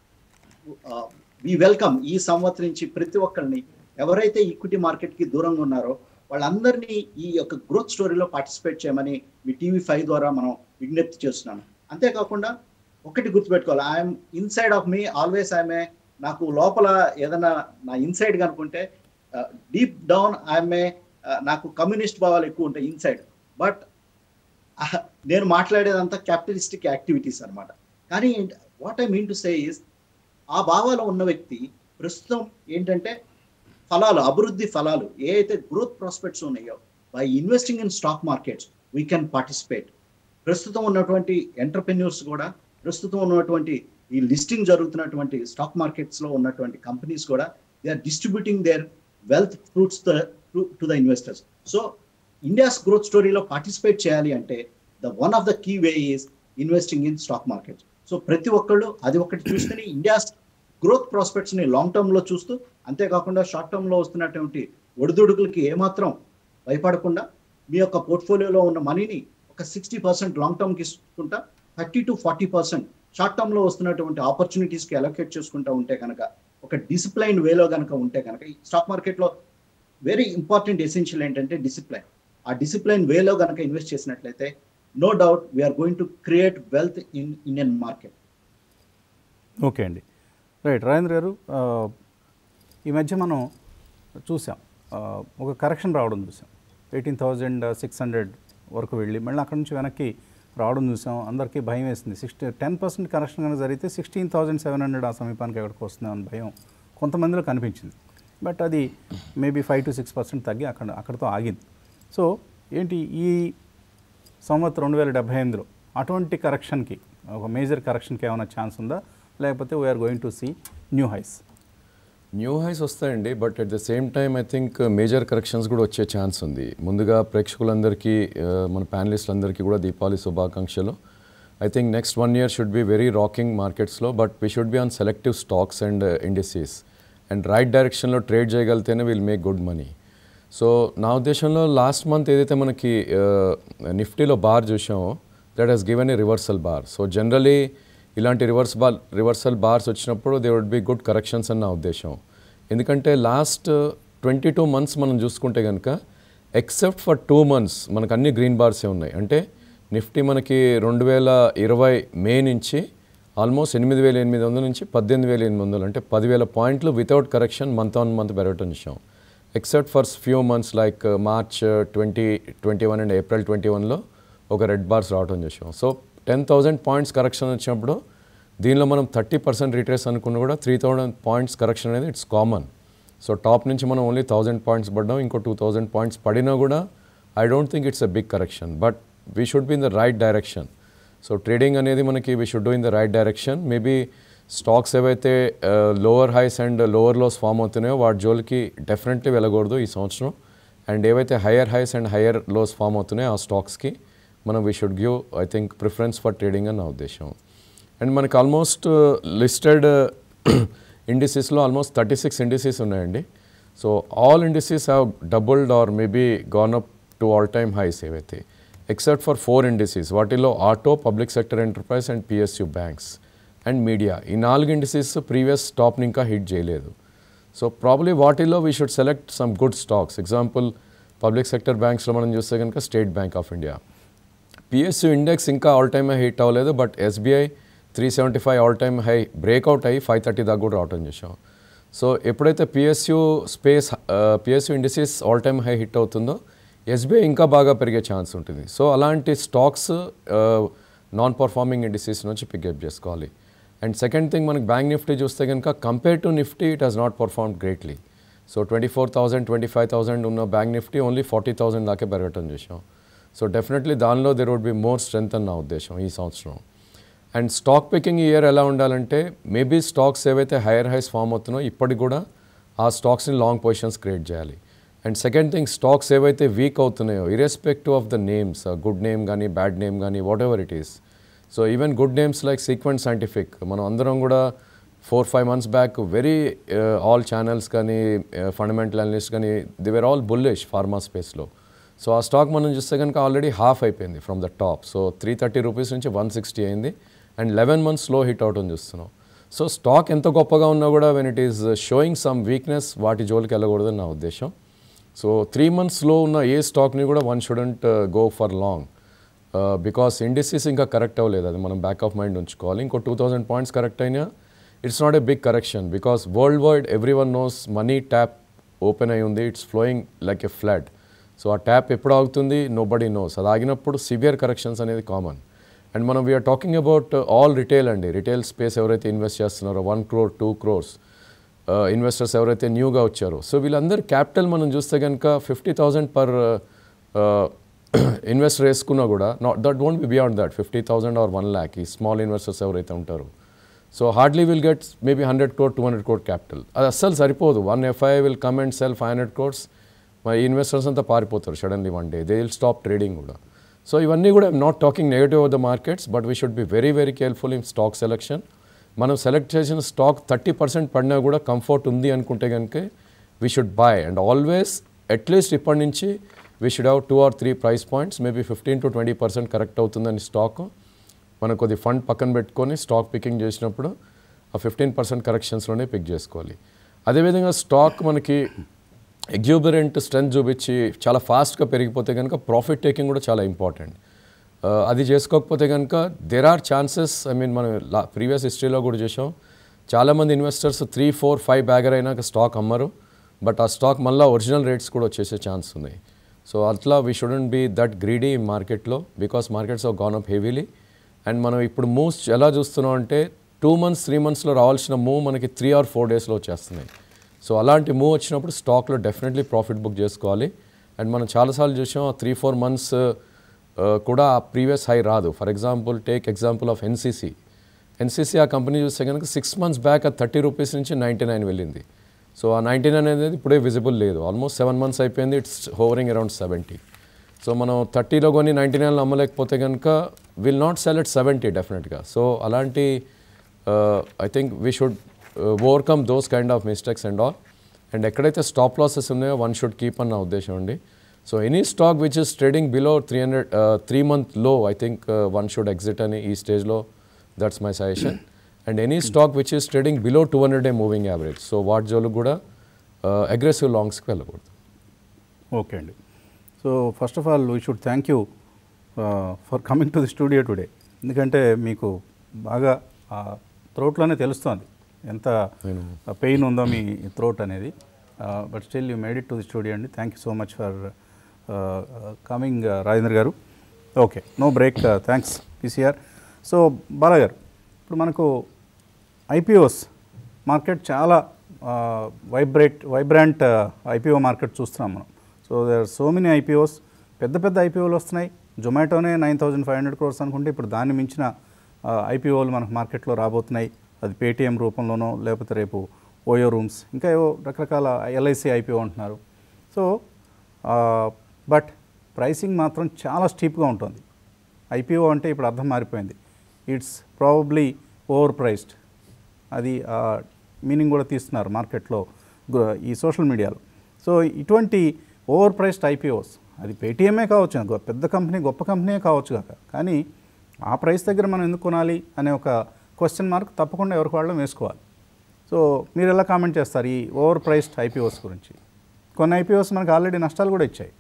we welcome ఈ సంవత్సరం నుంచి ప్రతి ఒక్కరిని ఎవరైతే ఈక్విటీ మార్కెట్ కి దూరంగా ఉన్నారో వాళ్ళందరినీ ఈ యొక్క గ్రోత్ స్టోరీలో పార్టిసిపేట్ చేయమని మీ టీవీ ఫైవ్ ద్వారా మనం విజ్ఞప్తి చేస్తున్నాను అంతేకాకుండా ఒకటి గుర్తుపెట్టుకోవాలి I'm inside of me always I'm నాకు లోపల ఏదైనా నా ఇన్సైడ్ కనుకుంటే డీప్ డౌన్ ఐఎమ్ నాకు కమ్యూనిస్ట్ భావాలు ఎక్కువ ఉంటాయి ఇన్సైడ్ బట్ నేను మాట్లాడేదంతా క్యాపిటలిస్టిక్ యాక్టివిటీస్ అన్నమాట కానీ what I mean to say is ఆ భావాలు ఉన్న వ్యక్తి ప్రస్తుతం ఏంటంటే ఫలాలు అభివృద్ధి ఫలాలు ఏ అయితే గ్రోత్ ప్రాస్పెక్ట్స్ ఉన్నాయో by investing in stock markets we can participate ప్రస్తుతం ఉన్నటువంటి ఎంటర్ప్రెన్యూర్స్ కూడా ప్రస్తుతం ఉన్నటువంటి ఈ లిస్టింగ్ జరుగుతున్నటువంటి స్టాక్ మార్కెట్స్ లో ఉన్నటువంటి కంపెనీస్ కూడా they are distributing their wealth fruits to the investors so India's growth స్టోరీలో పార్టిసిపేట్ చేయాలి అంటే the one of the key way is investing in stock market so ప్రతి ఒక్కళ్ళు అది ఒకటి చూసుకుని ఇండియాస్ గ్రోత్ ప్రాస్పెక్ట్స్ ని లాంగ్ టర్మ్ లో చూస్తూ అంతేకాకుండా షార్ట్ టర్మ్ లో వస్తున్నటువంటి ఒడిదుడుకులకి ఏమాత్రం భయపడకుండా మీ యొక్క పోర్ట్ఫోలియోలో ఉన్న మనీని ఒక సిక్స్టీ పర్సెంట్ లాంగ్ టర్మ్ కి ఇస్తుంటా thirty to forty percent short term లో వస్తున్నటువంటి ఆపర్చునిటీస్ కి అలొకేట్ చేసుకుంటూ ఉంటే కనుక ఒక డిసిప్లైన్ వేలో కనుక ఉంటే కనుక ఈ స్టాక్ మార్కెట్ లో వెరీ ఇంపార్టెంట్ ఎసెన్షియల్ ఏంటంటే డిసిప్లైన్ ఆ డిసిప్లైన్ వేలో కనుక ఇన్వెస్ట్ చేసినట్లయితే no doubt we are going to create wealth in Indian market okay అండి రైట్ రాజేంద్ర గారు ఆ, ఈ మధ్య మనం చూసాం ఆ, ఒక కరెక్షన్ రావడం చూసాం ఎయిటీన్ థౌజండ్ సిక్స్ హండ్రెడ్ వరకు వెళ్ళి మళ్ళీ అక్కడ నుంచి వెనక్కి రావడం చూసాం అందరికీ భయం వేసింది సిక్స్టీ టెన్ పర్సెంట్ కరెక్షన్ కనుక జరిగితే సిక్స్టీన్ థౌజండ్ సెవెన్ హండ్రెడ్ ఆ సమీపానికి ఎక్కడికి వస్తుందని భయం కొంతమందిలో కనిపించింది బట్ అది maybe five to six percent తగ్గి అక్కడ అక్కడితో ఆగింది సో ఏంటి ఈ సంవత్సరం రెండు వేల డెబ్బై ఎనిమిదిలో అటువంటి కరెక్షన్కి ఒక మేజర్ కరెక్షన్కి ఏమైనా ఛాన్స్ ఉందా లేకపోతే we are going to see new highs new highs వస్తాయండి but at the same time I think major corrections కూడా వచ్చే ఛాన్స్ ఉంది ముందుగా ప్రేక్షకులందరికీ ఆ, మన ప్యానలిస్టులందరికీ కూడా దీపావళి శుభాకాంక్షలు I think next one year should be very rocking మార్కెట్స్లో but we should be on selective stocks and industries and right డైరెక్షన్లో ట్రేడ్ చేయగలిగితేనే will make good money so నా ఉద్దేశంలో లాస్ట్ మంత్ ఏదైతే మనకి నిఫ్టీలో బార్ చూసామో that has given a reversal bar so generally ఇలాంటి రివర్స్ బార్ రివర్సల్ బార్స్ వచ్చినప్పుడు they would be good corrections అని నా ఉద్దేశం ఎందుకంటే లాస్ట్ ట్వంటీ టూ మంత్స్ మనం చూసుకుంటే కనుక ఎక్సెప్ట్ ఫర్ టూ మంత్స్ మనకు అన్ని గ్రీన్ బార్సే ఉన్నాయి అంటే నిఫ్టీ మనకి రెండు వేల ఇరవై మే నుంచి ఆల్మోస్ట్ ఎనిమిది వేల ఎనిమిది వందల నుంచి పద్దెనిమిది వేల ఎనిమిది వందలు అంటే పదివేల పాయింట్లు without correction month on month పెరగటం చూసాం except for few months like March twenty twenty one and April twenty వన్లో ఒక రెడ్ బార్స్ రావడం చూసాం so ten thousand points correction వచ్చినప్పుడు దీనిలో మనం థర్టీ పర్సెంట్ రిట్రేస్ అనుకున్న కూడా త్రీ థౌజండ్ పాయింట్స్ కరెక్షన్ అనేది ఇట్స్ కామన్ సో టాప్ నుంచి మనం ఓన్లీ థౌజండ్ పాయింట్స్ పడ్డాం ఇంకో టూ థౌజండ్ పాయింట్స్ పడినా కూడా I don't think it's a big correction but we should be in the right direction so trading అనేది మనకి we should do in the right direction maybe stocks ఏవైతే lower highs and lower lows form అవుతున్నాయో వాటి జోలికి definitely వెళ్ళకూడదు ఈ సంవత్సరం and ఏవైతే higher highs and higher lows form అవుతున్నాయో ఆ స్టాక్స్కి మనం we should give I think preference for trading అని నా ఉద్దేశం అండ్ మనకి ఆల్మోస్ట్ లిస్టెడ్ ఇండిసెస్లో ఆల్మోస్ట్ థర్టీ సిక్స్ ఇండిసెస్ ఉన్నాయండి so all indices have doubled or maybe gone up to all time highs ఏవైతే ఎక్సెప్ట్ ఫర్ ఫోర్ ఇండిసెస్ వాటిలో auto public sector enterprise and PSU banks and media ఈ నాలుగు indices previous టాప్ని ఇంకా hit చేయలేదు so probably వాటిల్లో we should select some good stocks example public sector బ్యాంక్స్లో మనం చూస్తే కనుక State Bank of India PSU index ఇంకా ఆల్ టైమ్ హై హిట్ అవ్వలేదు but SBI three seventy five all time high breakout అయ్యి five thirty దాకా కూడా రావటం చూసాం సో ఎప్పుడైతే PSU space PSU indices all time high hit అవుతుందో ఎస్బీఐ ఇంకా బాగా పెరిగే ఛాన్స్ ఉంటుంది సో అలాంటి స్టాక్స్ నాన్ పర్ఫార్మింగ్ ఇండిసెస్ నుంచి పికప్ చేసుకోవాలి అండ్ సెకండ్ థింగ్ మనకి బ్యాంక్ నిఫ్టీ చూస్తే కనుక compare to Nifty it has not perform greatly so twenty four thousand twenty five thousand ఉన్న bank Nifty only forty thousand దాకే పెరగటం చూసాం సో డెఫినెట్లీ దానిలో there would be more strength అని నా ఉద్దేశం ఈ సంవత్సరం అండ్ స్టాక్ పికింగ్ ఇయర్ ఎలా ఉండాలంటే మేబీ స్టాక్స్ ఏవైతే హైయర్ హైస్ ఫామ్ అవుతున్నాయో ఇప్పటికి కూడా ఆ స్టాక్స్ని లాంగ్ పొజిషన్స్ క్రియేట్ చేయాలి అండ్ సెకండ్ థింగ్ స్టాక్స్ ఏవైతే వీక్ అవుతున్నాయో irrespective of the names good name కానీ బ్యాడ్ నేమ్ కానీ whatever it is so even good names like Sequent scientific మనం అందరం కూడా four five months back very all channels కానీ fundamental analyst కానీ they were all bullish pharma స్పేస్లో so ఆ stock మనం చూస్తే కనుక ఆల్రెడీ హాఫ్ అయిపోయింది from the top so three thirty rupees నుంచి వన్ సిక్స్టీ అయింది and eleven months low hit out అని చూస్తున్నాం సో స్టాక్ ఎంత గొప్పగా ఉన్నా కూడా when it is showing some weakness వాటి జోలికి వెళ్ళకూడదని నా ఉద్దేశం సో త్రీ మంత్స్లో ఉన్న ఏ స్టాక్ని కూడా one shouldn't go for long because indices ఇంకా కరెక్ట్ అవ్వలేదు అది మనం బ్యాక్ ఆఫ్ మైండ్ ఉంచుకోవాలి ఇంకో టూ థౌసండ్ పాయింట్స్ కరెక్ట్ అయినా it's not a big correction because worldwide everyone knows money tap open అయి ఉంది it's flowing like a flood so ఆ ట్యాప్ ఎప్పుడు ఆగుతుంది నో బడీ నోస్ అది ఆగినప్పుడు సివియర్ కరెక్షన్స్ అనేది కామన్ అండ్ మనం we're talking about all retail అండి రిటైల్ స్పేస్ ఎవరైతే ఇన్వెస్ట్ చేస్తున్నారో one crore two crores investors ఎవరైతే న్యూగా వచ్చారో సో వీళ్ళందరి క్యాపిటల్ మనం చూస్తే కనుక ఫిఫ్టీ థౌజండ్ పర్ ఇన్వెస్టర్ వేసుకున్నా కూడా not that won't be beyond that fifty thousand or one lakh ఈ స్మాల్ ఇన్వెస్టర్స్ ఎవరైతే ఉంటారో so hardly will get maybe hundred crore two hundred crore capital అది అస్సలు సరిపోదు one FI will come and sell five hundred crores మా investors అంతా పారిపోతారు suddenly one day they will stop trading కూడా సో ఇవన్నీ కూడా not talking negative of the markets but we should be very very careful in stock selection మనం select చేసిన stock thirty percent పడినా కూడా కంఫర్ట్ ఉంది అనుకుంటే కనుక we should buy and always at least ఇప్పటి నుంచి we should have two or three price points maybe fifteen to twenty percent correct అవుతుందని స్టాక్ మనం కొద్ది ఫండ్ పక్కన పెట్టుకొని స్టాక్ పికింగ్ చేసినప్పుడు ఆ ఫిఫ్టీన్ పర్సెంట్ కరెక్షన్స్లోనే పిక్ చేసుకోవాలి అదేవిధంగా స్టాక్ మనకి ఎగ్జూబరెంట్ స్ట్రెంత్ చూపించి చాలా ఫాస్ట్గా పెరిగిపోతే కనుక ప్రాఫిట్ టేకింగ్ కూడా చాలా ఇంపార్టెంట్ అది చేసుకోకపోతే కనుక there are chances I mean మనం లా ప్రీవియస్ హిస్టరీలో కూడా చూసాం చాలామంది investors three four five bagger అయినాక స్టాక్ అమ్మరు బట్ ఆ స్టాక్ మళ్ళీ ఒరిజినల్ రేట్స్ కూడా వచ్చేసే ఛాన్స్ ఉన్నాయి సో అట్లా we shouldn't be that greedy మార్కెట్లో because markets have gone up heavily and మనం ఇప్పుడు మూవ్స్ ఎలా చూస్తున్నాం అంటే టూ మంత్స్ త్రీ మంత్స్లో రావాల్సిన మూవ్ మనకి త్రీ ఆర్ ఫోర్ డేస్లో వచ్చేస్తున్నాయి సో అలాంటి మూవ్ వచ్చినప్పుడు స్టాక్లో డెఫినెట్లీ ప్రాఫిట్ బుక్ చేసుకోవాలి అండ్ మనం చాలాసార్లు చూసాం ఆ త్రీ ఫోర్ మంత్స్ కూడా ఆ ప్రీవియస్ హై రాదు for example take example of NCC NCC ఆ కంపెనీ చూస్తే కనుక సిక్స్ మంత్స్ బ్యాక్ ఆ థర్టీ రూపీస్ నుంచి నైంటీ నైన్ వెళ్ళింది సో ఆ నైంటీ నైన్ అనేది ఇప్పుడే విజిబుల్ లేదు ఆల్మోస్ట్ సెవెన్ మంత్స్ అయిపోయింది it's hovering around seventy so మనం థర్టీలో కొని నైంటీ నైన్లో అమ్మలేకపోతే కనుక will not sell it seventy డెఫినెట్గా సో అలాంటి I think we should overcome those kind of mistakes and all and ఎక్కడైతే స్టాప్ లాసెస్ ఉన్నాయో వన్ షుడ్ కీప్ అన్న ఉద్దేశం అండి so any stock which is trading below three hundred three month low I think one should exit అని ఈ స్టేజ్లో that's my suggestion and any stock which is trading below two hundred day moving average so what జోలు కూడా aggressive లాంగ్స్కి వెళ్ళకూడదు okay అండి so first of all we should thank you for coming to the studio today ఎందుకంటే మీకు బాగా త్రోట్లోనే తెలుస్తోంది ఎంత పెయిన్ ఉందో మీ త్రోట్ అనేది but still you made it to the studio అండి thank you so much for coming Rajendra garu okay no break thanks PCR so Bala garu ఇప్పుడు మనకు ఐపీఓస్ మార్కెట్ చాలా వైబ్రేట్ వైబ్రాంట్ ఐపీఓ మార్కెట్ చూస్తున్నాం మనం so there so many IPOs పెద్ద పెద్ద ఐపీఓలు వస్తున్నాయి జొమాటోనే nine thousand five hundred crores అనుకుంటే ఇప్పుడు దాన్ని మించిన ఐపీఓలు మనకు మార్కెట్లో రాబోతున్నాయి అది పేటీఎం రూపంలోనో లేకపోతే రేపు ఓయో రూమ్స్ ఇంకా ఏవో రకరకాల ఎల్ఐసి ఐపీఓ అంటున్నారు సో బట్ ప్రైసింగ్ మాత్రం చాలా స్టీప్గా ఉంటుంది ఐపీఓ అంటే ఇప్పుడు అర్థం మారిపోయింది ఇట్స్ ప్రాబబ్లీ ఓవర్ ప్రైస్డ్ అది మీనింగ్ కూడా తీస్తున్నారు మార్కెట్లో గు- ఈ సోషల్ మీడియాలో సో ఇటువంటి ఓవర్ ప్రైస్డ్ ఐపీఓస్ అది పేటీఎంఏ కావచ్చు గొ- పెద్ద కంపెనీ గొప్ప కంపెనీయే కావచ్చు కాక కానీ ఆ ప్రైస్ దగ్గర మనం ఎందుకు కొనాలి అనే ఒక క్వశ్చన్ మార్క్ తప్పకుండా ఎవరికి వాళ్ళం వేసుకోవాలి సో మీరు ఎలా కామెంట్ చేస్తారు ఈ ఓవర్ ప్రైస్డ్ ఐపీఓస్ గురించి కొన్ని ఐపీఓస్ మనకు ఆల్రెడీ నష్టాలు కూడా ఇచ్చాయి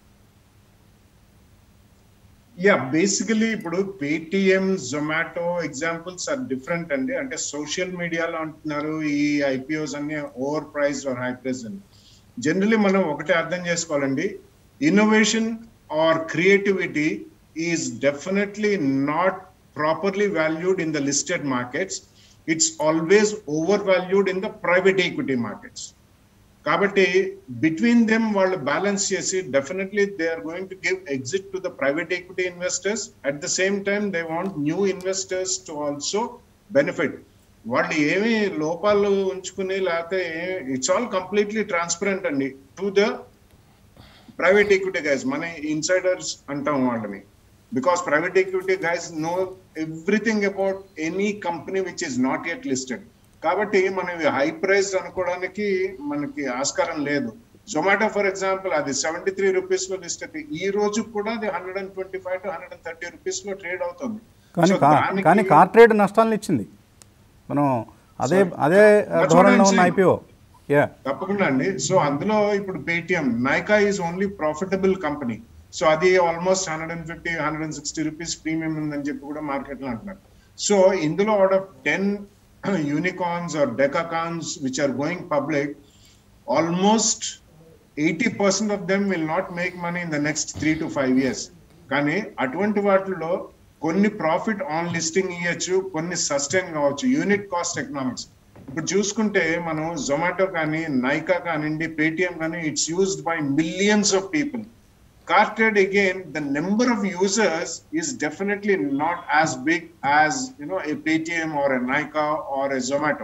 యా బేసికలీ ఇప్పుడు Paytm Zomato examples are different అండి అంటే సోషల్ మీడియాలో అంటున్నారు ఈ ఐపీఓస్ అన్ని over price or high price అని జనరలీ మనం ఒకటే అర్థం చేసుకోవాలండి innovation or creativity is definitely not properly valued in the listed markets it's always over valued in the private equity markets కాబట్టి బిట్వీన్ దెమ్ వాళ్ళు బ్యాలెన్స్ చేసి definitely they are going to give exit to the private equity investors at the same time they want new investors to also benefit వాళ్ళు ఏమి లోపాలు ఉంచుకుని లేకపోతే it's all completely transparent అండి to the private equity guys మన insiders అంటాం వాళ్ళని because private equity guys know everything about any company which is not yet listed కాబట్టి మనం హై ప్రైస్ అనుకోవడానికి మనకి ఆస్కారం లేదు జొమాటో ఫర్ ఎగ్జాంపుల్ అది సెవెంటీ త్రీ రూపీస్ లో లిస్ట్ అయితే ఈ రోజు కూడా అది hundred and twenty five to hundred and thirty rupees లో ట్రేడ్ అవుతుంది కానీ So కా- దానికి- కానీ కార్పొరేట్ నష్టాలను ఇచ్చింది మనం అదే అదే That's what ధోరణిలో I'm ఉన్న saying. ఐపీఓ యా తప్పకుండా అండి సో అందులో ఇప్పుడు Paytm Nykaa is only profitable company so అది almost hundred and fifty hundred and sixty rupees premium ఉందని చెప్పి కూడా మార్కెట్ లో అంటున్నారు సో ఇందులో out of ten unicorns or decacorns which are going public almost eighty percent of them will not make money in the next three to five years కానీ అటువంటి వాటిలో కొన్ని ప్రాఫిట్ ఆన్ లిస్టింగ్ ఇవ్వచ్చు కొన్ని sustain కావచ్చు unit cost economics ఇప్పుడు చూసుకుంటే మనం జొమాటో కానీ నైకా కానివ్వండి పేటిఎం కానీ it's used by millions of people కార్టెడ్ again the number of users is definitely not as big as you know a Paytm or a Nykaa or a Zomato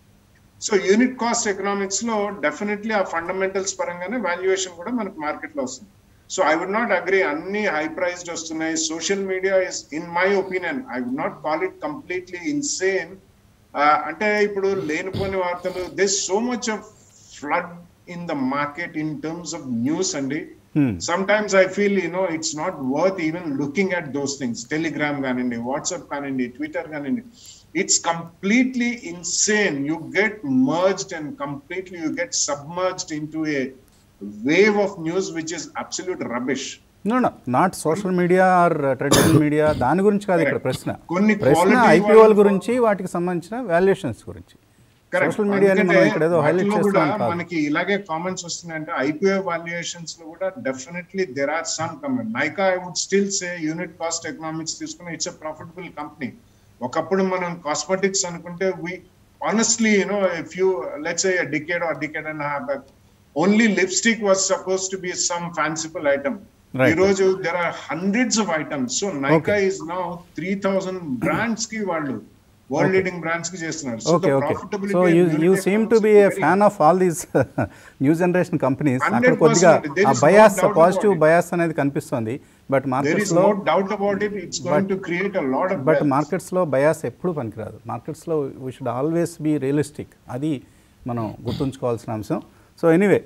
so unit cost economics లో definitely ఆ fundamentals పరంగానే valuation కూడా మనకు market లో వస్తుంది so I would not agree అన్ని high priced వస్తున్నాయి social media is in my opinion I would not call it completely insane అంటే ఇప్పుడు లేనిపోని వార్తలు this so much of flood in the market in terms of news అండి sometimes I feel, you know, it's not worth even looking at those things. Telegram కానివ్వండి WhatsApp కానివ్వండి Twitter కానివ్వండి it's completely insane. You get merged and completely you get submerged into a wave of news which is absolute rubbish. No no not social media or traditional media దాని గురించి కాదు ఇక్కడ ప్రశ్న కొన్ని ప్రశ్న quality ఐపీఓల వాళ్ళు- గురించి వాటికి సంబంధించిన వాల్యుయేషన్స్ గురించి Correct. సోషల్ మీడియాని అందుకనే మనం ఇక్కడ ఏదో హైలైట్ వాటిలో కూడా చేస్తున్నాం కాదు మనకి ఇలాగే కామెంట్స్ వస్తున్నాయంటే ఐపీఓ వాల్యుయేషన్స్ లో కూడా definitely there are some comment Nykaa I would still say unit cost economics తీసుకుని ఇట్స్ ఎ ప్రాఫిటబుల్ కంపెనీ ఒకప్పుడు మనం కాస్మెటిక్స్ అనుకుంటే we honestly you know if you let's a decade or decade and half back only lipstick was suppose to be some fanciful item Right. ఈ రోజు there are hundreds of items so Nykaa Okay. Is now three thousand brands కి వాళ్ళు world leading brands కి చేస్తున్నారు So okay the okay profitability so and you unit you seem to be a economics is fan very- of all these new generation companies అక్కడ 100% కొద్దిగా there ఆ is no bias doubt positive about it. Bias అనేది కనిపిస్తుంది but There is మార్కెట్స్లో no doubt about it. It's going to create a lot of but wealth. మార్కెట్స్లో bias ఎప్పుడు పనికిరాదు మార్కెట్స్లో we should always be realistic అది మనం గుర్తుంచుకోవాల్సిన అంశం సో ఎనీవే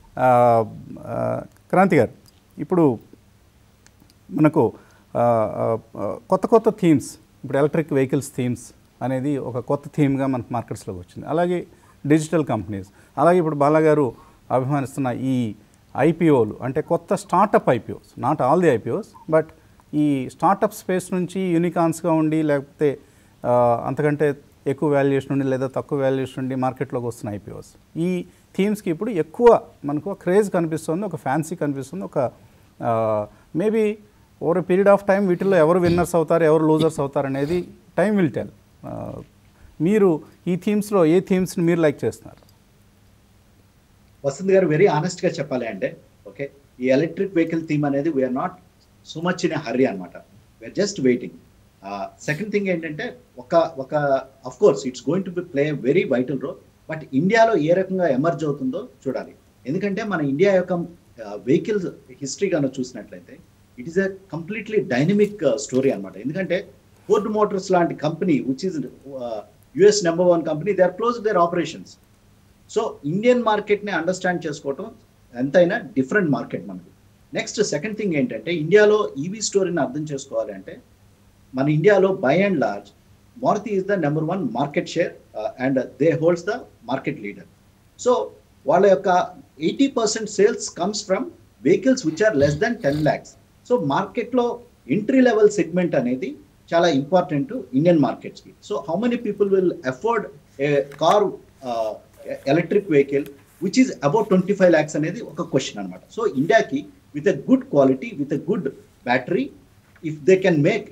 క్రాంతి గారు ఇప్పుడు మనకు ఆ, ఆ, ఆ, కొత్త కొత్త థీమ్స్ ఇప్పుడు ఎలక్ట్రిక్ వెహికల్స్ థీమ్స్ అనేది ఒక కొత్త థీమ్గా మనకు మార్కెట్స్లోకి వచ్చింది అలాగే డిజిటల్ కంపెనీస్ అలాగే ఇప్పుడు బాలాగారు అభిమానిస్తున్న ఈ ఐపీఓలు అంటే కొత్త startup IPOs not all the IPOs but ఈ స్టార్టప్ స్పేస్ నుంచి యూనికాన్స్గా ఉండి లేకపోతే ఆ, అంతకంటే ఎక్కువ వాల్యుయేషన్ ఉండి లేదా తక్కువ వాల్యుయేషన్ ఉండి మార్కెట్లోకి వస్తున్న ఐపీఓస్ ఈ థీమ్స్కి ఇప్పుడు ఎక్కువ మనకు క్రేజ్ కనిపిస్తుంది ఒక ఫ్యాన్సీ కనిపిస్తుంది ఒక maybe over period of time వీటిల్లో ఎవరు విన్నర్స్ అవుతారు ఎవరు లూజర్స్ అవుతారు అనేది టైం విల్ టెల్ మీరు ఈ థీమ్స్లో ఏ థీమ్స్ని మీరు లైక్ చేస్తున్నారు వసంత్ గారు వెరీ ఆనెస్ట్ గా చెప్పాలి అంటే ఓకే ఈ ఎలక్ట్రిక్ వెహికల్ థీమ్ అనేది we are not so much in hurry అనమాట we are just waiting second thing ఏంటంటే ఒక ఒక of course it's going to be play very vital role but ఇండియాలో ఏ రకంగా ఎమర్జ్ అవుతుందో చూడాలి ఎందుకంటే మన ఇండియా యొక్క వెహికల్స్ హిస్టరీ కనుక చూసినట్లయితే it is a completely dynamic story అన్నమాట ఎందుకంటే ఫోర్డ్ మోటార్స్ లాంటి company which is US number one company they are close their operations so Indian మార్కెట్ని అండర్స్టాండ్ చేసుకోవటం ఎంతైనా డిఫరెంట్ మార్కెట్ మనకి నెక్స్ట్ సెకండ్ థింగ్ ఏంటంటే ఇండియాలో ఈవీ స్టోరీని అర్థం చేసుకోవాలి అంటే మన ఇండియాలో by and large Maruti is the number one market share and they holds the market leader so వాళ్ళ యొక్క eighty percent sales comes from vehicles which are less than ten lakhs so మార్కెట్లో ఎంట్రీ లెవెల్ సెగ్మెంట్ అనేది చాలా important Indian మార్కెట్స్కి so how many people will afford a car electric vehicle which is about twenty five lakhs అనేది ఒక question అనమాట so ఇండియాకి with a good quality with a good battery if they can make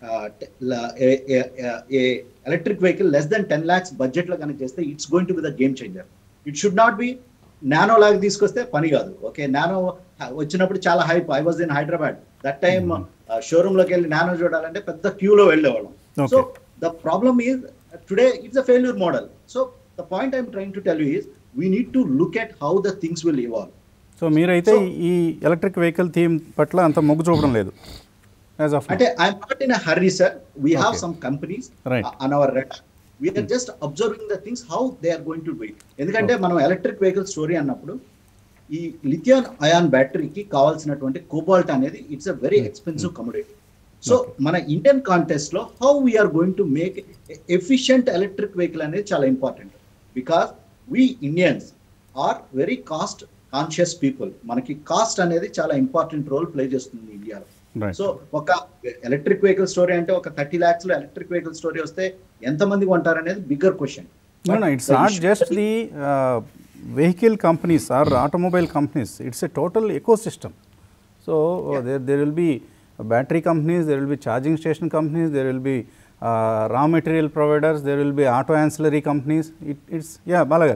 a electric vehicle less than ten lakhs బడ్జెట్లో కనుక చేస్తే it's going to be the game changer it should not be Nano లాగా తీసుకొస్తే పని కాదు okay Nano వచ్చినప్పుడు చాలా hype I was in Hyderabad that time showroom లోకి వెళ్ళి నానో చూడాలంటే పెద్ద క్యూలో వెళ్ళేవాళ్ళం so Okay. The problem is today it's a failure model so the point I'm trying to tell you is we need to look at how the things will evolve so మీరైతే So- ఈ electric vehicle theme పట్ల అంత మొగ్గు చూపడం లేదు as of అంటే I'm not in hurry sir we have Okay. Some companies Right. On our red we are just observing the things how they are going to do it ఎందుకంటే మనం electric vehicle story అన్నప్పుడు ఈ lithium ion బ్యాటరీకి కావాల్సినటువంటి cobalt అనేది it's a very expensive commodity so మన Indian context లో how we are going to make efficient electric vehicle అనేది చాలా important because we Indians are very cost conscious people మనకి cost అనేది చాలా ఇంపార్టెంట్ రోల్ ప్లే చేస్తుంది ఇండియాలో Right. సో ఒక ఎలక్ట్రిక్ వెహికల్ స్టోరీ అంటే ఒక థర్టీ ల్యాక్స్ లో ఎలక్ట్రిక్ వెహికల్ స్టోరీ వస్తే ఎంత మంది కొంటారు అనేది bigger question No, no, it's not just the uh, vehicle companies or automobile companies. It's a total ecosystem. So uh, there, there will be uh, battery companies, there will be charging station companies, there will be uh, raw material providers, there will be auto ancillary companies. It, it's yeah, Balagar.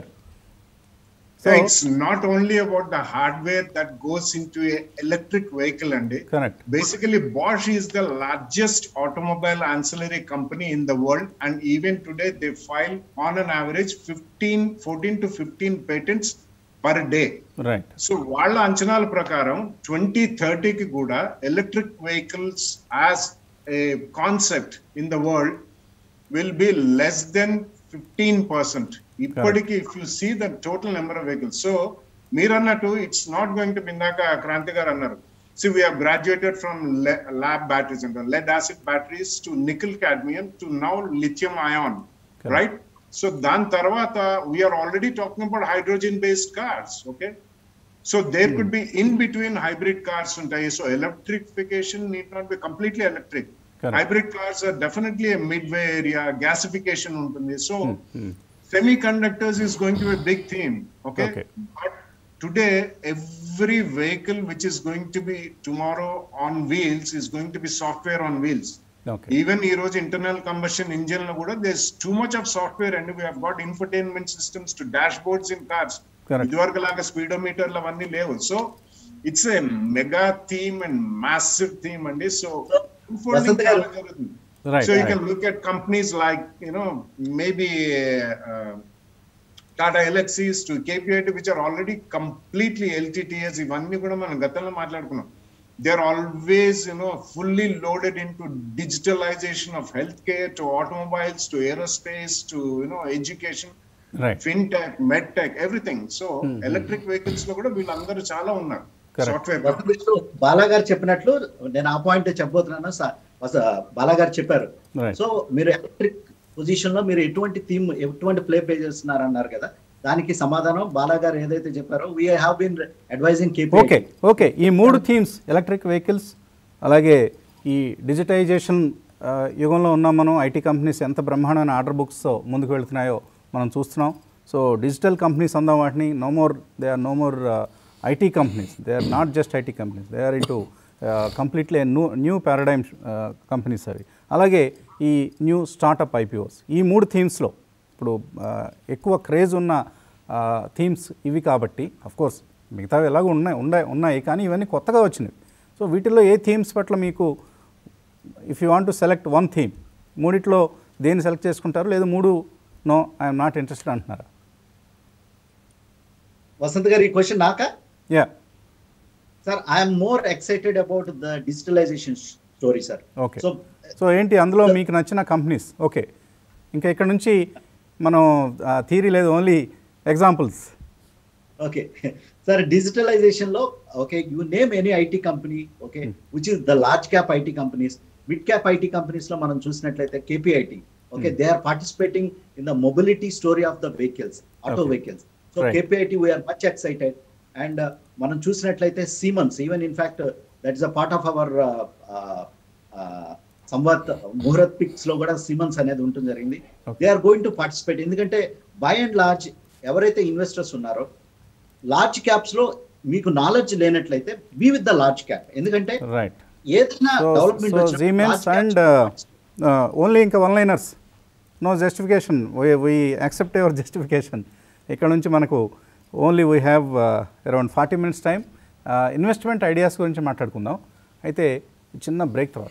So it's not only about the hardware that goes into a electric vehicle and Correct. basically Bosch is the largest automobile ancillary company in the world and even today they file on an average 15 14 to 15 patents per day Right. So వాళ్ళ అంచనాల ప్రకారం twenty థర్టీకి కూడా electric vehicles as a concept in the world will be less than fifteen percent ఇప్పటికి if you see the total number of vehicles so మీరు అన్నట్టు it's not going to ఇందాక క్రాంతి గారు అన్నారు see we graduated from lab batteries అంటారు lead acid batteries to nickel cadmium to now lithium ion Correct. Right so దాని తర్వాత we are already talking about hydrogen based cars okay so there could be in between hybrid cars ఉంటాయి so electrification need not be completely electric Correct. Hybrid cars are definitely mid way area gasification ఉంటుంది so semiconductors is going to be big theme okay Okay. But today every vehicle which is going to be tomorrow on wheels is going to be software on wheels Okay. Even ఈ రోజు internal combustion engine లో కూడా there's too much of software and we had infotainment systems to dashboards in cars Correct. ఇదివరకు లాగా స్పీడోమీటర్లు అవన్నీ లేవు so it's a mega theme and massive theme అండి సో వసంత్ గారు. జరుగుతుంది Right, so you right. Can look at companies like you know maybe Tata Elxsi to KPIT which are already completely LTTS ఇవన్నీ కూడా మనం గతంలో మాట్లాడుకున్నాం they are always you know fully loaded in to digitalisation of health care to automobiles to aerospace to you know education Right. Fintech medtech everything so electric vehicles లో కూడా వీళ్ళందరూ చాలా ఉన్నారు Correct. సాఫ్ట్వేర్ వసంత్ బాలా గారు చెప్పినట్లు నేను ఆ పాయింట్ చెప్పబోతున్నాను స- వస- బాలా గారు చెప్పారు Right. సో మీరు ఎలక్ట్రిక్ పొజిషన్ లో మీరు ఎటువంటి థీమ్ ఎటువంటి ప్లే ప్లే చేస్తున్నారు అన్నారు కదా దానికి సమాధానం బాలా గారు ఏదైతే చెప్పారో we have been advising KP okay okay ఈ మూడు థీమ్స్ ఎలక్ట్రిక్ వెహికల్స్ అలాగే ఈ డిజిటైజేషన్ ఆ, యుగంలో ఉన్నాం మనం ఐటీ కంపెనీస్ ఎంత బ్రహ్మాండమైన ఆర్డర్ బుక్స్తో ముందుకు వెళ్తున్నాయో మనం చూస్తున్నాం సో డిజిటల్ కంపెనీస్ అందాం వాటిని no more they are no more IT companies they are not just IT companies they are into completely new new paradigm companies అవి అలాగే ఈ న్యూ స్టార్టప్ ఐపీఓస్ ఈ మూడు థీమ్స్లో ఇప్పుడు ఆ, ఎక్కువ క్రేజ్ ఉన్న థీమ్స్ ఇవి కాబట్టి కోర్స్ మిగతావి ఎలాగో ఉన్నాయి ఉన్నాయి ఉన్నాయి కానీ ఇవన్నీ కొత్తగా వచ్చినవి సో వీటిల్లో ఏ థీమ్స్ పట్ల మీకు if you want to select one theme మూడిట్లో దేన్ని సెలెక్ట్ చేసుకుంటారు లేదా మూడు నో ఐఎమ్ నాట్ ఇంట్రెస్టెడ్ అంటున్నారా వసంత్ గారు ఈ క్వశ్చన్ నాకా yeah sir I'm more excited about the digitalisation story sir okay so so ఏంటి అందులో మీకు నచ్చిన కంపెనీస్ ఓకే ఇంకా ఇక్కడ నుంచి మనం థీరీ లేదు only examples okay sir digitalisation లో okay you name any IT company okay which is the large cap IT companies mid cap IT companies లో మనం చూసినట్లయితే KPIT okay they are participating in the mobility story of the vehicles auto Okay. Vehicles so Right. KPIT we are much excited and మనం చూసినట్లయితే Siemens even in fact that is a part of our Samvat Muhurat picks లో కూడా Simmons అనేది ఉంటుంది జరిగింది Okay. They are going to participate ఎందుకంటే by and large ఎవరైతే investors ఉన్నారో లార్జ్ క్యాప్స్ లో మీకు నాలెడ్జ్ లేనట్లయితే be with the large cap ఎందుకంటే రైట్ ఏదైనా so development so Siemens and only ఇంకా one liners no justification we accept your justification ఇక్కడ నుంచి మనకు only we have around forty minutes time investment ideas గురించి మాట్లాడుకుందాం అయితే చిన్న బ్రేక్ తర్వాత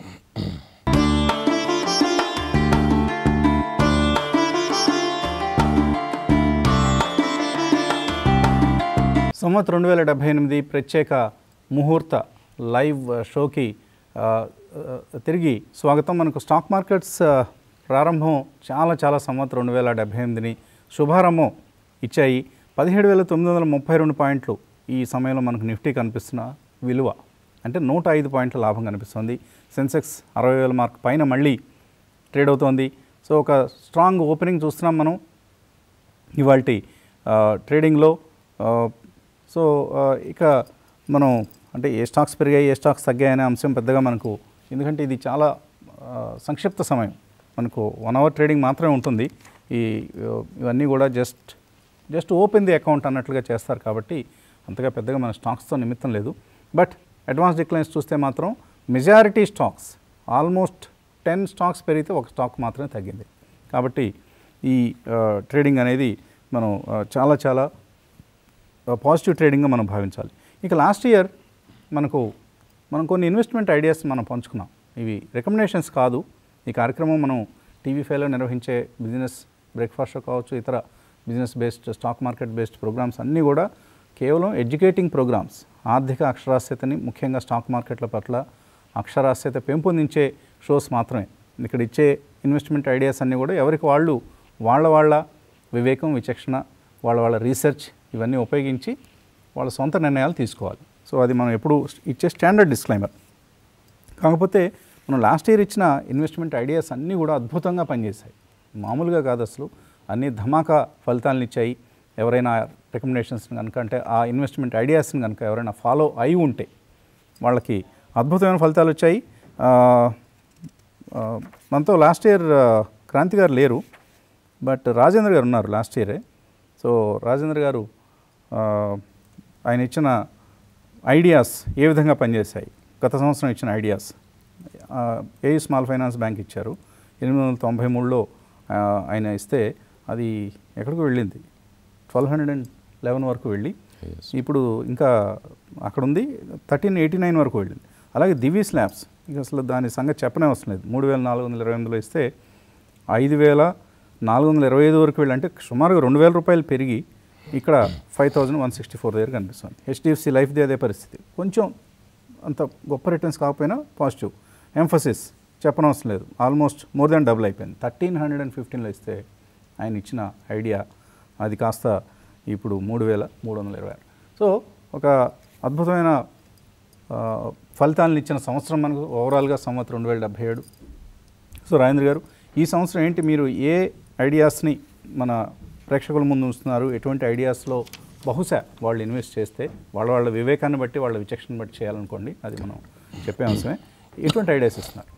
సంవత్ రెండు వేల డెబ్భై ఎనిమిది ప్రత్యేక ముహూర్త లైవ్ షోకి ఆ, ఆ, తిరిగి స్వాగతం మనకు స్టాక్ మార్కెట్స్ ఆ, ప్రారంభం చాలా చాలా సంవత్ రెండు వేల డెబ్భై ఎనిమిదిని శుభారంభం ఇచ్చాయి పదిహేడు వేల తొమ్మిది వందల ముప్పై రెండు పాయింట్లు ఈ సమయంలో మనకు నిఫ్టీ కనిపిస్తున్న విలువ అంటే నూట ఐదు పాయింట్ల లాభం కనిపిస్తుంది సెన్సెక్స్ అరవై వేల మార్క్ పైన మళ్ళీ ట్రేడ్ అవుతోంది సో ఒక స్ట్రాంగ్ ఓపెనింగ్ చూస్తున్నాం మనం ఇవాళ ట్రేడింగ్లో ఆ, సో ఆ, ఇక మనం అంటే ఏ స్టాక్స్ పెరిగాయి ఏ స్టాక్స్ తగ్గాయి అనే అంశం పెద్దగా మనకు ఎందుకంటే ఇది చాలా ఆ, సంక్షిప్త సమయం మనకు వన్ అవర్ ట్రేడింగ్ మాత్రమే ఉంటుంది ఈ ఆ, ఇవన్నీ కూడా just just open the account అన్నట్లుగా చేస్తారు కాబట్టి అంతగా పెద్దగా మన స్టాక్స్తో నిమిత్తం లేదు బట్ అడ్వాన్స్ డిక్లైన్స్ చూస్తే మాత్రం majority stocks almost ten stocks పెరిగితే ఒక స్టాక్ మాత్రమే తగ్గింది కాబట్టి ఈ ఆ, ట్రేడింగ్ అనేది మనం ఆ, చాలా చాలా పాజిటివ్ ట్రేడింగ్గా మనం భావించాలి ఇక లాస్ట్ ఇయర్ మనకు మనం కొన్ని ఇన్వెస్ట్మెంట్ ఐడియాస్ మనం పంచుకున్నాం ఇవి రికమెండేషన్స్ కాదు ఈ కార్యక్రమం మనం టీవీ ఫైవ్లో నిర్వహించే బిజినెస్ బ్రేక్ఫాస్ట్ షో కావచ్చు ఇతర business based stock market based programmes అన్నీ కూడా కేవలం ఎడ్యుకేటింగ్ ప్రోగ్రామ్స్ ఆర్థిక అక్షరాస్యతని ముఖ్యంగా స్టాక్ మార్కెట్ల పట్ల అక్షరాస్యత పెంపొందించే షోస్ మాత్రమే ఇక్కడ ఇచ్చే ఇన్వెస్ట్మెంట్ ఐడియాస్ అన్నీ కూడా ఎవరికి వాళ్ళు వాళ్ళ వాళ్ళ వివేకం విచక్షణ వాళ్ళ వాళ్ళ రీసెర్చ్ ఇవన్నీ ఉపయోగించి వాళ్ళ సొంత నిర్ణయాలు తీసుకోవాలి సో అది మనం ఎప్పుడు ఇచ్చే స్టాండర్డ్ డిస్క్లైమర్ కాకపోతే మనం లాస్ట్ ఇయర్ ఇచ్చిన ఇన్వెస్ట్మెంట్ ఐడియాస్ అన్నీ కూడా అద్భుతంగా పనిచేశాయి మామూలుగా కాదు అసలు అన్ని ధమాకా ఫలితాలను ఇచ్చాయి ఎవరైనా రికమెండేషన్స్ని కనుక అంటే ఆ ఇన్వెస్ట్మెంట్ ఐడియాస్ని కనుక ఎవరైనా ఫాలో అయి ఉంటే వాళ్ళకి అద్భుతమైన ఫలితాలు వచ్చాయి ఆ, ఆ, మనతో లాస్ట్ ఇయర్ ఆ, క్రాంతి గారు లేరు బట్ రాజేంద్ర గారు ఉన్నారు లాస్ట్ ఇయరే సో రాజేంద్ర గారు ఆ, ఆయన ఇచ్చిన ఐడియాస్ ఏ విధంగా పనిచేశాయి గత సంవత్సరం ఇచ్చిన ఐడియాస్ ఏ స్మాల్ ఫైనాన్స్ బ్యాంక్ ఇచ్చారు ఎనిమిది వందల తొంభై మూడులో ఆ, ఆయన ఇస్తే అది ఎక్కడికి వెళ్ళింది ట్వెల్వ్ హండ్రెడ్ అండ్ లెవెన్ వరకు వెళ్ళి Yes. ఇప్పుడు ఇంకా అక్కడ ఉంది థర్టీన్ ఎయిటీ నైన్ వరకు వెళ్ళింది అలాగే దివీ స్లాబ్స్ ఇక అసలు దాని సంగతి చెప్పనే అవసరం లేదు మూడు వేల నాలుగు వందల ఇరవై ఎనిమిదిలో ఇస్తే ఐదు వేల నాలుగు వందల ఇరవై ఐదు వరకు వెళ్ళి అంటే సుమారుగా రెండు వేల రూపాయలు పెరిగి ఇక్కడ five thousand one sixty four దగ్గర కనిపిస్తుంది హెచ్డిఎఫ్సి లైఫ్ది అదే పరిస్థితి కొంచెం అంత గొప్ప రిటర్న్స్ కాకపోయినా పాజిటివ్ ఎంఫసిస్ చెప్పనవసరం లేదు ఆల్మోస్ట్ మోర్ దాన్ డబుల్ అయిపోయింది థర్టీన్ హండ్రెడ్ అండ్ ఫిఫ్టీన్లో ఇస్తే ఆయన ఇచ్చిన ఐడియా అది కాస్త ఇప్పుడు మూడు వేల మూడు వందల ఇరవై ఆరు సో ఒక అద్భుతమైన ఆ, ఫలితాలను ఇచ్చిన సంవత్సరం మనకు ఓవరాల్గా సంవత్సరం రెండు వేల డెబ్బై ఏడు సో రాజేంద్ర గారు ఈ సంవత్సరం ఏంటి మీరు ఏ ఐడియాస్ని మన ప్రేక్షకుల ముందు ఉంచుతున్నారు ఎటువంటి ఐడియాస్లో బహుశా వాళ్ళు ఇన్వెస్ట్ చేస్తే వాళ్ళ వాళ్ళ వివేకాన్ని బట్టి వాళ్ళ విచక్షణ బట్టి చేయాలనుకోండి అది మనం చెప్పే అంశమే ఎటువంటి ఐడియాస్ ఇస్తున్నారు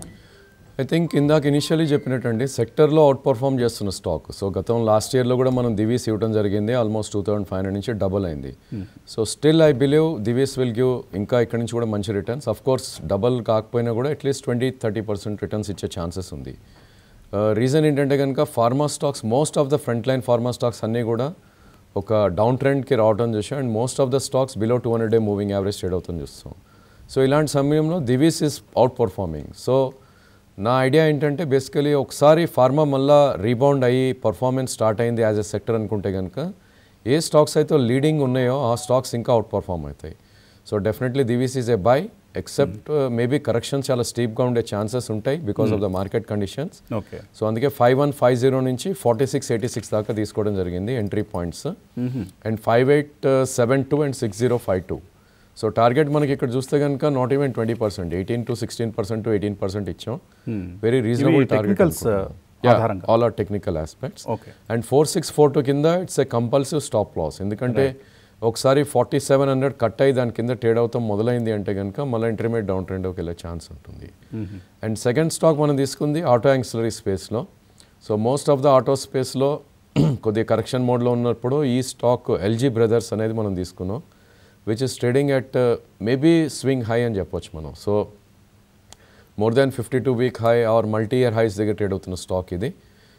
ఐ థింక్ ఇందాక ఇనిషియలీ చెప్పినట్టండి సెక్టర్లో అవుట్ పర్ఫామ్ చేస్తున్న స్టాక్ సో గతం లాస్ట్ ఇయర్లో కూడా మనం దివీస్ ఇవ్వడం జరిగింది almost two thousand five hundred నుంచి డబల్ అయింది so still I believe Divi's will give ఇంకా ఇక్కడ నుంచి కూడా మంచి రిటర్న్స్ అఫ్ కోర్స్ డబల్ కాకపోయినా కూడా at least twenty thirty percent returns ఇచ్చే ఛాన్సెస్ ఉంది రీజన్ ఏంటంటే కనుక pharma stocks most of the front line pharma stocks అన్నీ కూడా ఒక డౌన్ ట్రెండ్కి రావడం చూసాం and most of the stocks below two hundred day moving average trade అవుతుంది చూస్తాం సో ఇలాంటి సమయంలో Divi's is outperforming so నా ఐడియా ఏంటంటే బేసికలీ ఒకసారి ఫార్మా మళ్ళా రీబౌండ్ అయ్యి పర్ఫార్మెన్స్ స్టార్ట్ అయింది యాజ్ ఎ సెక్టర్ అనుకుంటే కనుక ఏ స్టాక్స్ అయితే లీడింగ్ ఉన్నాయో ఆ స్టాక్స్ ఇంకా అవుట్ పర్ఫార్మ్ అవుతాయి so definitely Divi's is a buy except maybe corrections చాలా స్టీప్గా ఉండే ఛాన్సెస్ ఉంటాయి because of the market conditions okay so అందుకే ఫైవ్ వన్ ఫైవ్ జీరో నుంచి ఫార్టీ సిక్స్ ఎయిటీ సిక్స్ దాకా తీసుకోవడం జరిగింది entry points and five eight seven two and six zero five two so target మనకి ఇక్కడ చూస్తే కనుక not even twenty percent eighteen to sixteen percent to eighteen percent ఇచ్చాం very reasonable target technicals, uh, ఆధారంగా. All are technical aspects Okay. And four six four two కింద it's a compulsive stop loss ఎందుకంటే ఒకసారి forty seven hundred cut అయ్యి దాని కింద trade అవుతాం మొదలైంది అంటే కనుక మళ్ళీ ఇంటర్మీడియట్ డౌన్ ట్రెండ్కి వెళ్ళే ఛాన్స్ ఉంటుంది అండ్ సెకండ్ స్టాక్ మనం తీసుకుంది ఆటో యాంక్సిలరీ స్పేస్లో so most of the auto స్పేస్లో కొద్దిగా కరెక్షన్ మోడ్లో ఉన్నప్పుడు ఈ స్టాక్ ఎల్జీ బ్రదర్స్ అనేది మనం తీసుకున్నాం which is trading at maybe swing high అని చెప్పొచ్చు మనం so more than fifty two week high or multi year highs దగ్గర ట్రేడ్ అవుతున్న స్టాక్ ఇది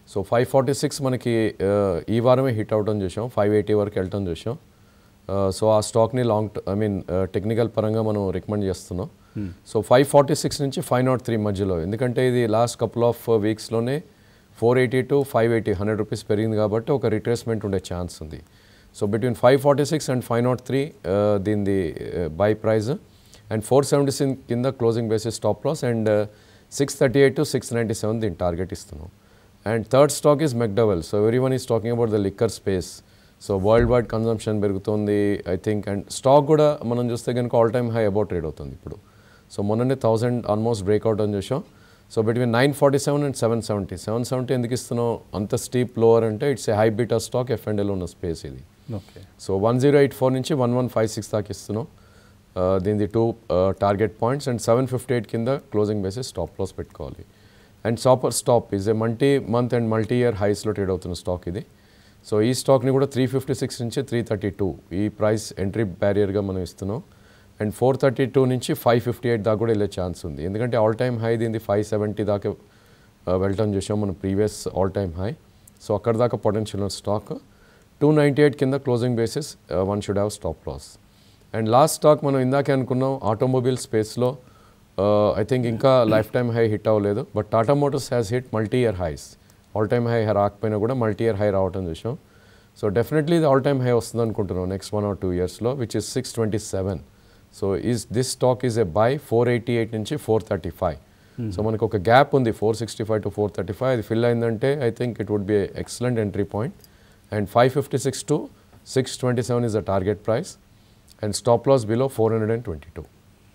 సో ఫైవ్ ఫార్టీ సిక్స్ మనకి ఆ, ఈ వారమే హిట్ అవడం చూసాం ఫైవ్ ఎయిటీ వరకు వెళ్ళటం చూసాం సో ఆ స్టాక్ని లాంగ్ ఐ మీన్ టెక్నికల్ పరంగా మనం రికమెండ్ చేస్తున్నాం సో ఫైవ్ ఫార్టీ సిక్స్ నుంచి ఫైవ్ నాట్ త్రీ మధ్యలో ఎందుకంటే ఇది లాస్ట్ కపుల్ ఆఫ్ వీక్స్లోనే four eighty to five eighty hundred rupees పెరిగింది కాబట్టి ఒక రిట్రేస్మెంట్ ఉండే ఛాన్స్ ఉంది so between five forty six and five nought three దీనిది buy price and four seventy six కింద closing basis stop loss and six thirty eight to six ninety seven దీని target ఇస్తున్నాం and third stock is McDowell so everyone is talking about the liquor space so worldwide consumption పెరుగుతుంది I think and stock కూడా మనం చూస్తే కనుక all time high about trade అవుతుంది ఇప్పుడు సో మొన్ననే థౌసండ్ ఆల్మోస్ట్ బ్రేక్అవుట్ అని చూసాం so between nine forty seven and seven seventy seven seventy ఎందుకు ఇస్తున్నాం అంత స్టీప్ లోవర్ అంటే it's a high beta stock F and ఉన్న స్పేస్ ఇది okay so one zero eight four నుంచి వన్ వన్ ఫైవ్ సిక్స్ దాకా ఇస్తున్నాం Uh, దీనిది two target points and seven fifty eight కింద క్లోజింగ్ బేసిస్ స్టాప్ లాస్ పెట్టుకోవాలి and సాపర్ stop is a multi month and multi year హైస్లో trade అవుతున్న stock ఇది సో ఈ స్టాక్ని కూడా త్రీ ఫిఫ్టీ సిక్స్ నుంచి త్రీ థర్టీ టూ ఈ ప్రైస్ ఎంట్రీ బ్యారియర్గా మనం ఇస్తున్నాం అండ్ ఫోర్ థర్టీ టూ నుంచి ఫైవ్ ఫిఫ్టీ ఎయిట్ దాకా కూడా వెళ్ళే ఛాన్స్ ఉంది ఎందుకంటే ఆల్ టైమ్ హై దీనిది ఫైవ్ సెవెంటీ దాకా uh, వెళ్ళటం చూసాం మనం previous all time high so అక్కడ దాకా పొటెన్షియల్ ఉన్న స్టాక్ టూ నైంటీ ఎయిట్ కింద closing basis one should have stop loss and last stock మనం ఇందాకే అనుకున్నాం ఆటోమొబైల్ స్పేస్లో ఐ థింక్ ఇంకా లైఫ్ టైమ్ హై హిట్ అవ్వలేదు but Tata Motors has hit multi year highs all time high రాకపోయినా కూడా multi year high రావటం చూసాం సో డెఫినెట్లీ ఇది ఆల్ టైమ్ హై వస్తుంది అనుకుంటున్నాం నెక్స్ట్ వన్ ఆర్ టూ ఇయర్స్లో which is six twenty seven so is this stock is a buy four eighty eight నుంచి four thirty five so మనకు ఒక gap ఉంది four sixty five to four thirty five అది fill అయిందంటే I think it would be excellent entry point and five fifty six to six twenty seven is the target price and stop loss below four hundred and twenty two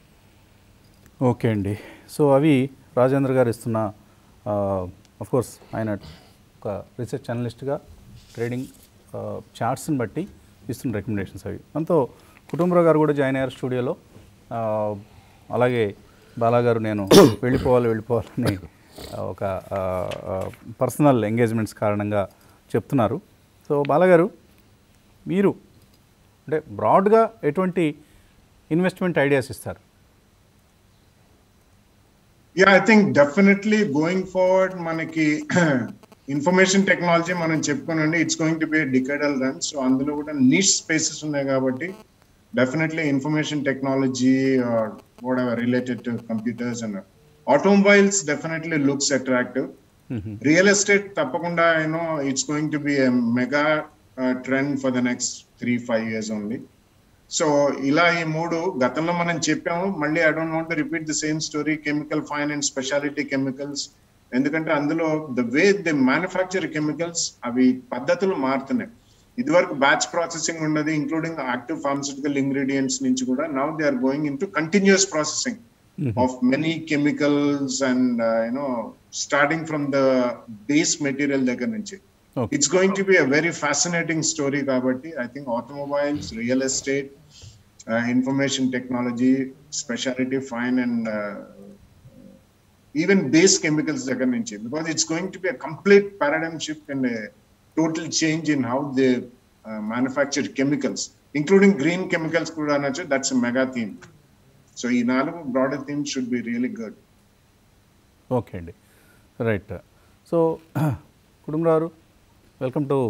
okay అండి so అవి రాజేంద్ర గారు ఇస్తున్న course ఆయన ఒక research అనలిస్ట్గా trading చార్ట్స్ని బట్టి ఇస్తున్న recommendations అవి దాంతో కుటుంబరావు గారు కూడా జాయిన్ అయ్యారు స్టూడియోలో ఆ, అలాగే బాలా గారు నేను వెళ్ళిపోవాలి వెళ్ళిపోవాలని ఆ, ఒక పర్సనల్ ఎంగేజ్మెంట్స్ కారణంగా చెప్తున్నారు సో బాలాగారు మీరు అంటే బ్రాడ్గా ఎటువంటి ఇన్వెస్ట్మెంట్ ఐడియాస్ ఇస్తారు yeah I think definitely going forward మనకి ఇన్ఫర్మేషన్ టెక్నాలజీ మనం చెప్పుకోనండి it's going to be decadal run so అందులో కూడా నీష్ స్పేసెస్ ఉన్నాయి కాబట్టి definitely information technology whatever related to computers and automobiles definitely looks attractive real estate తప్పకుండా you know it's going to be mega trend for the next three five years only so ఇలా ఈ మూడు గతంలో మనం చెప్పాము మళ్ళీ I don't want repeat the same story chemical fine and speciality chemicals ఎందుకంటే అందులో the way the manufacture chemicals అవి పద్ధతులు మారుతున్నాయి ఇదివరకు బ్యాచ్ ప్రాసెసింగ్ ఉన్నది ఇంక్లూడింగ్ యాక్టివ్ ఫార్మస్యూటికల్ ఇంగ్రీడియంట్స్ నుంచి కూడా now they are going into continuous processing of many chemicals and uh, you know starting from the base material దగ్గర నుంచి Okay. It's going to be a very fascinating story కాబట్టి I think automobiles real estate information technology speciality fine and even base chemicals దగ్గర నుంచి because it's going to be a complete paradigm shift and total change in how they manufacture chemicals including green chemicals కూడా అనొచ్చు that's mega theme so ఈ నాలుగు broader themes should be really good okay అండి right so Kutumbarao welcome to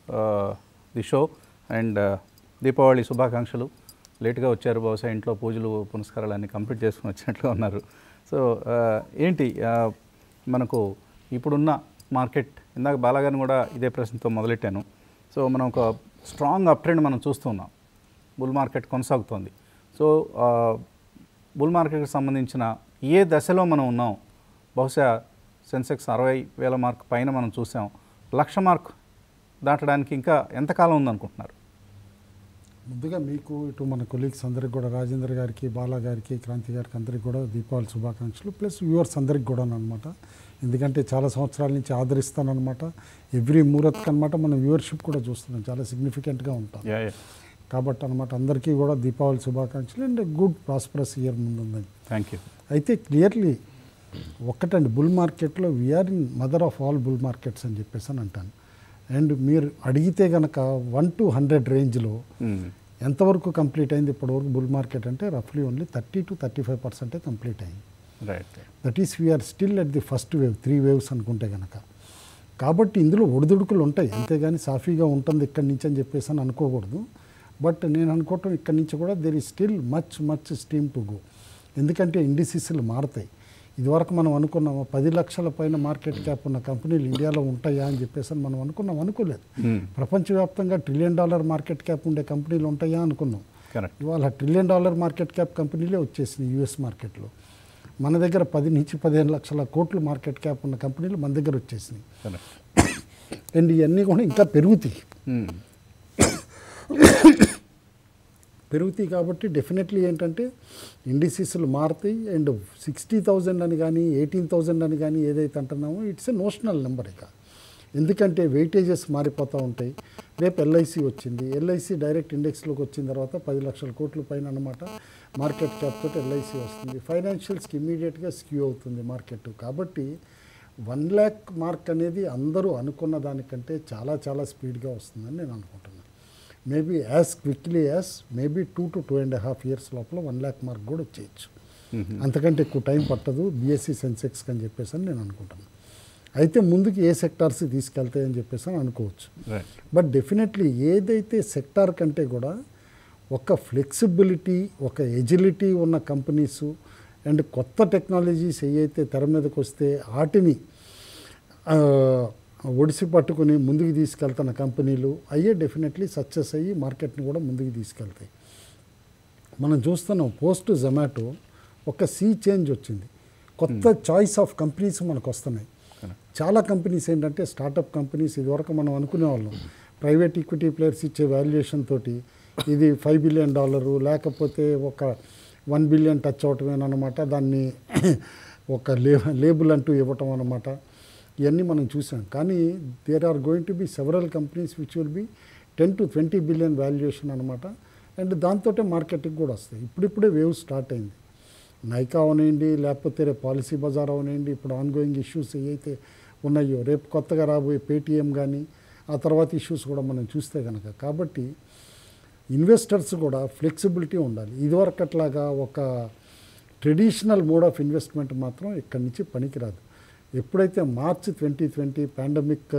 the show and Deepavali శుభాకాంక్షలు లేట్గా వచ్చారు బహుశా ఇంట్లో పూజలు పునస్కారాలు అన్నీ కంప్లీట్ చేసుకుని వచ్చినట్లుగా ఉన్నారు సో ఏంటి ఆ, మనకు ఇప్పుడున్న మార్కెట్ ఇందాక బాలాగారిని కూడా ఇదే ప్రశ్నతో మొదలెట్టాను సో మనం ఒక స్ట్రాంగ్ అప్ ట్రెండ్ మనం చూస్తున్నాం బుల్ మార్కెట్ కొనసాగుతోంది సో ఆ, బుల్ మార్కెట్కి సంబంధించిన ఏ దశలో మనం ఉన్నాం బహుశా సెన్సెక్స్ అరవై వేల మార్క్ పైన మనం చూసాం లక్ష మార్క్ దాటడానికి ఇంకా ఎంతకాలం ఉందనుకుంటున్నారు ముందుగా మీకు ఇటు మన కొలీగ్స్ అందరికి కూడా రాజేంద్ర గారికి బాలా గారికి క్రాంతి గారికి అందరికి కూడా దీపావళి శుభాకాంక్షలు ప్లస్ వ్యూవర్స్ అందరికి కూడా అనమాట ఎందుకంటే చాలా సంవత్సరాల నుంచి ఆదరిస్తానమాట ఎవ్రీ ముహూర్త్ అనమాట మన వ్యూవర్షిప్ కూడా చూస్తున్నాం చాలా సిగ్నిఫికెంట్గా ఉంటాం యా యా కాబట్టి అనమాట అందరికీ కూడా దీపావళి శుభాకాంక్షలు అండ్ గుడ్ ప్రాస్పరస్ ఇయర్ ముందుందని థ్యాంక్ యూ అయితే క్లియర్లీ ఒక్కటండి బుల్ మార్కెట్లో we're in mother of all bull markets అని చెప్పేసి అని అంటాను అండ్ మీరు అడిగితే కనుక వన్ టు హండ్రెడ్ రేంజ్లో ఎంతవరకు కంప్లీట్ అయింది ఇప్పటివరకు బుల్ మార్కెట్ అంటే రఫ్లీ only thirty to thirty five పర్సెంటే కంప్లీట్ అయింది right that is we're still at the first wave three waves అనుకుంటే కనుక కాబట్టి ఇందులో ఒడిదుడుకులు ఉంటాయి అంతేగాని సాఫీగా ఉంటుంది ఇక్కడి నుంచి అని చెప్పేసి అని అనుకోకూడదు బట్ నేను అనుకోవటం ఇక్కడి నుంచి కూడా there is still much much steam to go ఎందుకంటే ఇండిసిస్లు మారుతాయి ఇదివరకు మనం అనుకున్నాము పది లక్షల పైన మార్కెట్ క్యాప్ ఉన్న కంపెనీలు ఇండియాలో ఉంటాయా అని చెప్పేసి అని మనం అనుకున్నాం అనుకోలేదు ప్రపంచవ్యాప్తంగా ట్రిలియన్ డాలర్ మార్కెట్ క్యాప్ ఉండే కంపెనీలు ఉంటాయా అనుకున్నాం కరెక్ట్ ఇవాళ ట్రిలియన్ డాలర్ మార్కెట్ క్యాప్ కంపెనీలే వచ్చేసినాయి యూఎస్ మార్కెట్లో మన దగ్గర పది నుంచి పదిహేను లక్షల కోట్లు మార్కెట్ క్యాప్ ఉన్న కంపెనీలు మన దగ్గర వచ్చేసినాయి కరెక్ట్ అండ్ ఇవన్నీ కూడా ఇంకా పెరుగుతాయి పెరుగుతాయి కాబట్టి డెఫినెట్లీ ఏంటంటే ఇండిసీస్లు మారుతాయి అండ్ సిక్స్టీ థౌజండ్ అని కానీ ఎయిటీన్ థౌజండ్ అని కానీ ఏదైతే అంటున్నామో ఇట్స్ ఎ నోషనల్ నెంబర్ ఇక ఎందుకంటే వెయిటేజెస్ మారిపోతూ ఉంటాయి రేపు ఎల్ఐసి వచ్చింది ఎల్ఐసి డైరెక్ట్ ఇండెక్స్లోకి వచ్చిన తర్వాత పది లక్షల కోట్ల పైన అనమాట మార్కెట్ క్యాప్ తోటి ఎల్ఐసి వస్తుంది ఫైనాన్షియల్స్కి ఇమీడియట్గా స్క్యూ అవుతుంది మార్కెట్ కాబట్టి వన్ ల్యాక్ మార్క్ అనేది అందరూ అనుకున్న దానికంటే చాలా చాలా స్పీడ్గా వస్తుందని నేను అనుకుంటున్నాను maybe as quickly as maybe two to two and half years లోపల వన్ ల్యాక్ మార్క్ కూడా వచ్చేయచ్చు అంతకంటే ఎక్కువ టైం పట్టదు బీఎస్సీ సెన్సెక్స్కి అని చెప్పేసి అని నేను అనుకుంటున్నాను అయితే ముందుకు ఏ సెక్టార్స్ తీసుకెళ్తాయని చెప్పేసి అని అనుకోవచ్చు రైట్ బట్ డెఫినెట్లీ ఏదైతే సెక్టార్ కంటే కూడా ఒక ఫ్లెక్సిబిలిటీ ఒక ఎజిలిటీ ఉన్న కంపెనీసు అండ్ కొత్త టెక్నాలజీస్ ఏవైతే తెర మీదకి వస్తే వాటిని ఆ, ఒడిసి పట్టుకుని ముందుకు తీసుకెళ్తున్న కంపెనీలు అయ్యే డెఫినెట్లీ సక్సెస్ అయ్యి మార్కెట్ని కూడా ముందుకు తీసుకెళ్తాయి మనం చూస్తున్నాం పోస్ట్ జొమాటో ఒక సీ చేంజ్ వచ్చింది కొత్త చాయిస్ ఆఫ్ కంపెనీస్ మనకు వస్తున్నాయి చాలా కంపెనీస్ ఏంటంటే స్టార్టప్ కంపెనీస్ ఇదివరకు మనం అనుకునే వాళ్ళం ప్రైవేట్ ఈక్విటీ ప్లేయర్స్ ఇచ్చే వాల్యుయేషన్ తోటి ఇది ఫైవ్ బిలియన్ డాలరు లేకపోతే ఒక వన్ బిలియన్ టచ్ అవటమేనమాట దాన్ని ఒక లే లేబుల్ అంటూ ఇవ్వటం అనమాట ఇవన్నీ మనం చూసాం కానీ there are going to be several companies which will be ten to twenty billion valuation అనమాట అండ్ దాంతో మార్కెట్కి కూడా వస్తాయి ఇప్పుడిప్పుడే వేవ్ స్టార్ట్ అయింది నైకా అవనండి లేకపోతే రేపు పాలసీ బజార్ అవనండి ఇప్పుడు ఆన్గోయింగ్ ఇష్యూస్ ఏవైతే ఉన్నాయో రేపు కొత్తగా రాబోయే పేటీఎం కానీ ఆ తర్వాత ఇష్యూస్ కూడా మనం చూస్తే కనుక కాబట్టి ఇన్వెస్టర్స్ కూడా ఫ్లెక్సిబిలిటీ ఉండాలి ఇదివరకు అట్లాగా ఒక ట్రెడిషనల్ మోడ్ ఆఫ్ ఇన్వెస్ట్మెంట్ మాత్రం ఇక్కడి నుంచి పనికిరాదు ఎప్పుడైతే March twenty twenty pandemic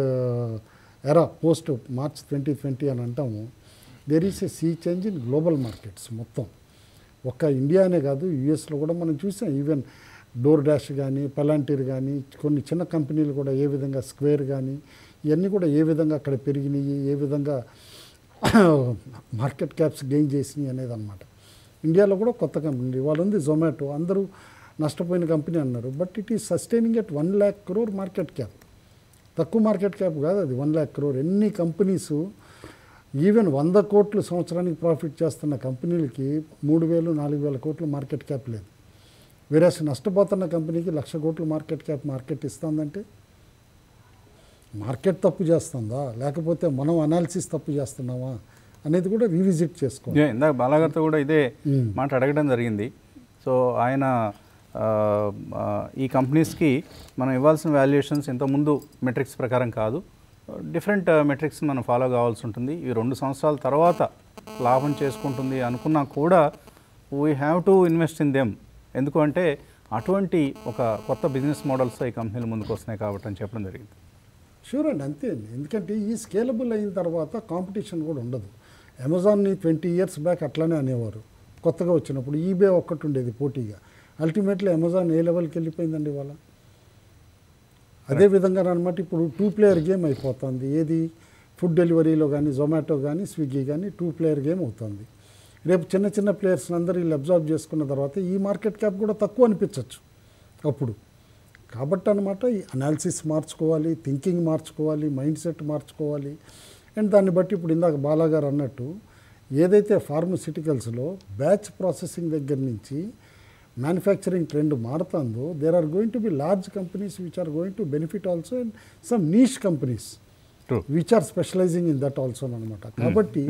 era post March twenty twenty అని అంటామో there is a sea change in global markets మొత్తం ఒక్క ఇండియానే కాదు యుఎస్లో కూడా మనం చూసాం ఈవెన్ డోర్ డాష్ కానీ పలాంటీర్ కానీ కొన్ని చిన్న కంపెనీలు కూడా ఏ విధంగా స్క్వేర్ కానీ ఇవన్నీ కూడా ఏ విధంగా అక్కడ పెరిగినాయి ఏ విధంగా మార్కెట్ క్యాప్స్ గెయిన్ చేసినాయి అనేది అనమాట ఇండియాలో కూడా కొత్త కంపెనీ వాళ్ళు ఉంది జొమాటో అందరూ నష్టపోయిన కంపెనీ అన్నారు but it is sustaining at one lakh crore market cap తక్కువ మార్కెట్ క్యాప్ కాదు అది వన్ ల్యాక్ క్రోర్ ఎన్ని కంపెనీస్ ఈవెన్ వంద కోట్లు సంవత్సరానికి ప్రాఫిట్ చేస్తున్న కంపెనీలకి మూడు వేలు నాలుగు వేల కోట్లు మార్కెట్ క్యాప్ లేదు వేరే నష్టపోతున్న కంపెనీకి లక్ష కోట్లు మార్కెట్ క్యాప్ మార్కెట్ ఇస్తుందంటే మార్కెట్ తప్పు చేస్తుందా లేకపోతే మనం అనాలిసిస్ తప్పు చేస్తున్నామా అనేది కూడా రీవిజిట్ చేసుకోవాలి యా, ఇందాక బాలాగారితో కూడా ఇదే మ్మ్. మాట అడగడం జరిగింది సో ఆయన ఆ, ఆ, ఈ కంపెనీస్కి మనం ఇవ్వాల్సిన వాల్యుయేషన్స్ ఇంతకుముందు మెట్రిక్స్ ప్రకారం కాదు డిఫరెంట్ మెట్రిక్స్ మనం ఫాలో కావాల్సి ఉంటుంది ఈ రెండు సంవత్సరాల తర్వాత లాభం చేసుకుంటుంది అనుకున్నా కూడా we have to invest in them ఎందుకు అంటే అటువంటి ఒక కొత్త బిజినెస్ మోడల్స్ ఈ కంపెనీలు ముందుకు వస్తున్నాయి కాబట్టి అని చెప్పడం జరిగింది షూర్ అండి అంతే అండి ఎందుకంటే ఈ స్కేలబుల్ అయిన తర్వాత కాంపిటీషన్ కూడా ఉండదు అమెజాన్ని ట్వంటీ ఇయర్స్ బ్యాక్ అట్లానే అనేవారు కొత్తగా వచ్చినప్పుడు ఈబే ఒక్కటి ఉండేది పోటీగా అల్టిమేట్లీ అమెజాన్ ఏ లెవెల్కి వెళ్ళిపోయిందండి ఇవాళ అదే విధంగా అనమాట ఇప్పుడు టూ ప్లేయర్ గేమ్ అయిపోతుంది ఏది ఫుడ్ డెలివరీలో కానీ జొమాటో కానీ స్విగ్గీ కానీ టూ ప్లేయర్ గేమ్ అవుతుంది రేపు చిన్న చిన్న ప్లేయర్స్ అందరూ వీళ్ళు అబ్జర్వ్ చేసుకున్న తర్వాత ఈ మార్కెట్ క్యాప్ కూడా తక్కువ అనిపించవచ్చు అప్పుడు కాబట్టి అనమాట ఈ అనాలిసిస్ మార్చుకోవాలి థింకింగ్ మార్చుకోవాలి మైండ్ సెట్ మార్చుకోవాలి అండ్ దాన్ని బట్టి ఇప్పుడు ఇందాక బాలాగారు అన్నట్టు ఏదైతే ఫార్మసిటికల్స్లో బ్యాచ్ ప్రాసెసింగ్ దగ్గర నుంచి మ్యానుఫ్యాక్చరింగ్ ట్రెండ్ మారుతుందో there are going to be large companies which are going to benefit also and some niche companies true which are specialising in that also అనమాట కాబట్టి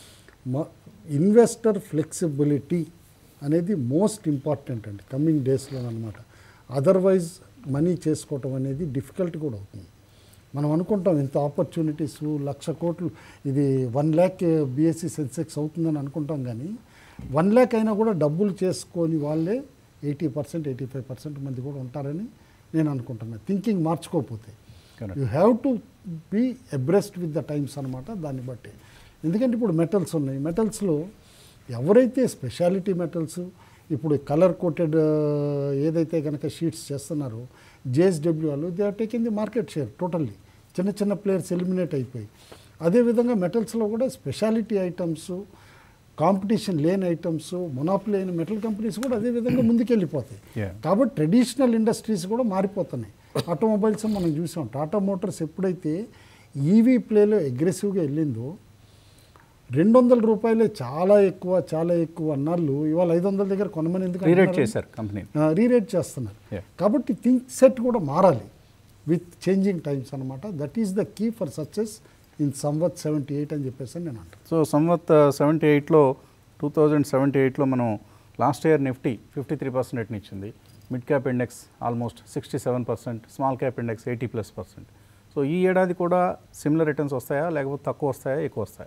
ఇన్వెస్టర్ ఫ్లెక్సిబిలిటీ అనేది మోస్ట్ ఇంపార్టెంట్ అండి coming డేస్లో అనమాట otherwise money చేసుకోవటం అనేది difficult కూడా అవుతుంది మనం అనుకుంటాం ఇంత ఆపర్చునిటీస్ లక్ష కోట్లు ఇది వన్ ల్యాక్ బిఎస్సి సెన్సెక్స్ అవుతుందని అనుకుంటాం కానీ వన్ ల్యాక్ అయినా కూడా డబ్బులు చేసుకొని వాళ్ళే eighty percent eighty five percent మంది కూడా ఉంటారని నేను అనుకుంటున్నాను థింకింగ్ మార్చుకోకపోతే Correct. You have to be abreast with the times అనమాట దాన్ని బట్టి ఎందుకంటే ఇప్పుడు మెటల్స్ ఉన్నాయి మెటల్స్లో ఎవరైతే స్పెషాలిటీ మెటల్స్ ఇప్పుడు కలర్ కోటెడ్ ఏదైతే కనుక షీట్స్ చేస్తున్నారో జేఎస్డబ్ల్యూ వాళ్ళు they are taking the market share totally చిన్న చిన్న ప్లేయర్స్ ఎలిమినేట్ అయిపోయి అదేవిధంగా మెటల్స్లో కూడా స్పెషాలిటీ ఐటమ్స్ కాంపిటీషన్ లేని ఐటమ్స్ మొనాపుల్ అయిన మెటల్ కంపెనీస్ కూడా అదే విధంగా ముందుకెళ్ళిపోతాయి Yeah. కాబట్టి ట్రెడిషనల్ ఇండస్ట్రీస్ కూడా మారిపోతున్నాయి ఆటోమొబైల్స్ మనం చూసాం టాటా మోటార్స్ ఎప్పుడైతే ఈవీ ప్లేలో అగ్రెసివ్గా వెళ్ళిందో రెండు వందల రూపాయలే చాలా ఎక్కువ చాలా ఎక్కువ అన్నాళ్ళు ఇవాళ ఐదు వందల దగ్గర కొనమని ఎందుకు రీరేట్ అంటున్నారు? చేశారు కంపెనీ ఆ, రీరేట్ చేస్తున్నారు Yeah. కాబట్టి థింక్ సెట్ కూడా మారాలి విత్ చేంజింగ్ టైమ్స్ అనమాట that is the key for success in Samvat seventy eight అని చెప్పేసి నేను అంటాను సో సంవత్ సెవెంటీ ఎయిట్లో టూ థౌజండ్ సెవెంటీ ఎయిట్లో మనం last year Nifty fifty three percent రేట్ని ఇచ్చింది mid cap index almost sixty seven percent small cap index eighty plus percent so ఈ ఏడాది కూడా సిమిలర్ రిటర్న్స్ వస్తాయా లేకపోతే తక్కువ వస్తాయా ఎక్కువ వస్తాయా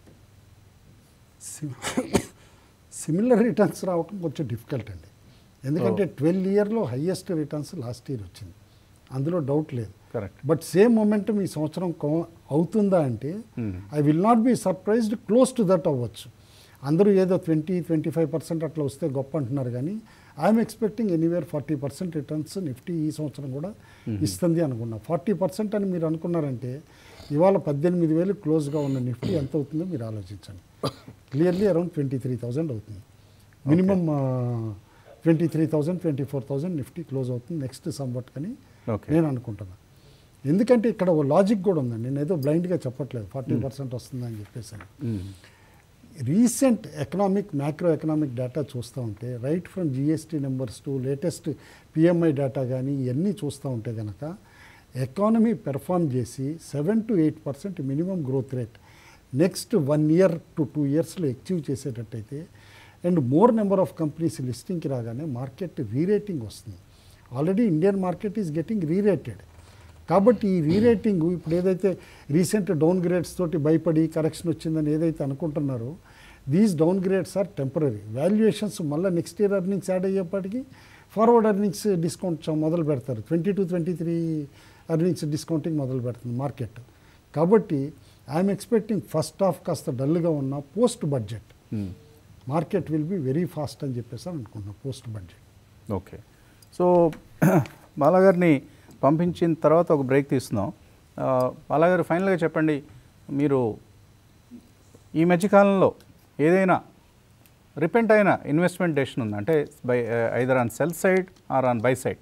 సిమిలర్ రిటర్న్స్ రావటం కొంచెం డిఫికల్ట్ అండి ఎందుకంటే ట్వెల్వ్ ఇయర్లో హయ్యెస్ట్ రిటర్న్స్ లాస్ట్ ఇయర్ వచ్చింది అందులో డౌట్ లేదు కరెక్ట్ బట్ సేమ్ మొమెంటం ఈ సంవత్సరం కొ- అవుతుందా అంటే I will not be surprised close to that అవ్వచ్చు అందరూ ఏదో ట్వంటీ ట్వంటీ ఫైవ్ పర్సెంట్ అట్లా వస్తే గొప్ప అంటున్నారు కానీ I'm expecting anywhere forty percent returns Nifty ఈ సంవత్సరం కూడా ఇస్తుంది అనుకున్నా ఫార్టీ పర్సెంట్ అని మీరు అనుకున్నారంటే ఇవాళ పద్దెనిమిది వేలు క్లోజ్గా ఉన్న నిఫ్టీ ఎంత అవుతుందో మీరు ఆలోచించండి clearly around twenty three thousand అవుతుంది minimum twenty three thousand twenty four thousand Nifty close అవుతుంది నెక్స్ట్ సంవట్ కానీ ఓకే నేను అనుకుంటున్నా ఎందుకంటే ఇక్కడ ఓ లాజిక్ కూడా ఉందండి నేను ఏదో బ్లైండ్గా చెప్పట్లేదు ఫార్టీ పర్సెంట్ వస్తుందని చెప్పేసి అని. Recent economic macro economic data చూస్తూ ఉంటే right from GST numbers to latest PMI data కానీ ఇవన్నీ చూస్తూ ఉంటే కనుక ఎకానమీ పెర్ఫామ్ చేసి seven to eight percent minimum growth rate next one year to two ఇయర్స్లో అచీవ్ చేసేటట్టయితే and more number of companies లిస్టింగ్కి రాగానే మార్కెట్ రీరేటింగ్ వస్తుంది already Indian market is getting rerated కాబట్టి ఈ రీరేటింగ్ ఇప్పుడు ఏదైతే రీసెంట్ డౌన్ గ్రేడ్స్ తోటి భయపడి కరెక్షన్ వచ్చిందని ఏదైతే అనుకుంటున్నారో these downgrades are temporary valuations మళ్ళీ నెక్స్ట్ ఇయర్ ఎర్నింగ్స్ యాడ్ అయ్యేప్పటికీ ఫార్వర్డ్ ఎర్నింగ్స్ డిస్కౌంట్ మొదలు పెడతారు twenty to twenty three earnings discounting మొదలు పెడుతుంది మార్కెట్ కాబట్టి ఐఎమ్ ఎక్స్పెక్టింగ్ ఫస్ట్ హాఫ్ కాస్త డల్గా ఉన్న post budget market will be very fast అని చెప్పేసి అనుకుంటున్నాను పోస్ట్ బడ్జెట్ ఓకే సో బాలాగారిని పంపించిన తర్వాత ఒక బ్రేక్ తీస్తున్నాం ఆ, బాలాగారు ఫైనల్గా చెప్పండి మీరు ఈ మధ్యకాలంలో ఏదైనా రిపెంట్ అయిన ఇన్వెస్ట్మెంట్ డెసిషన్ ఉందా అంటే buy either on sell side or on buy side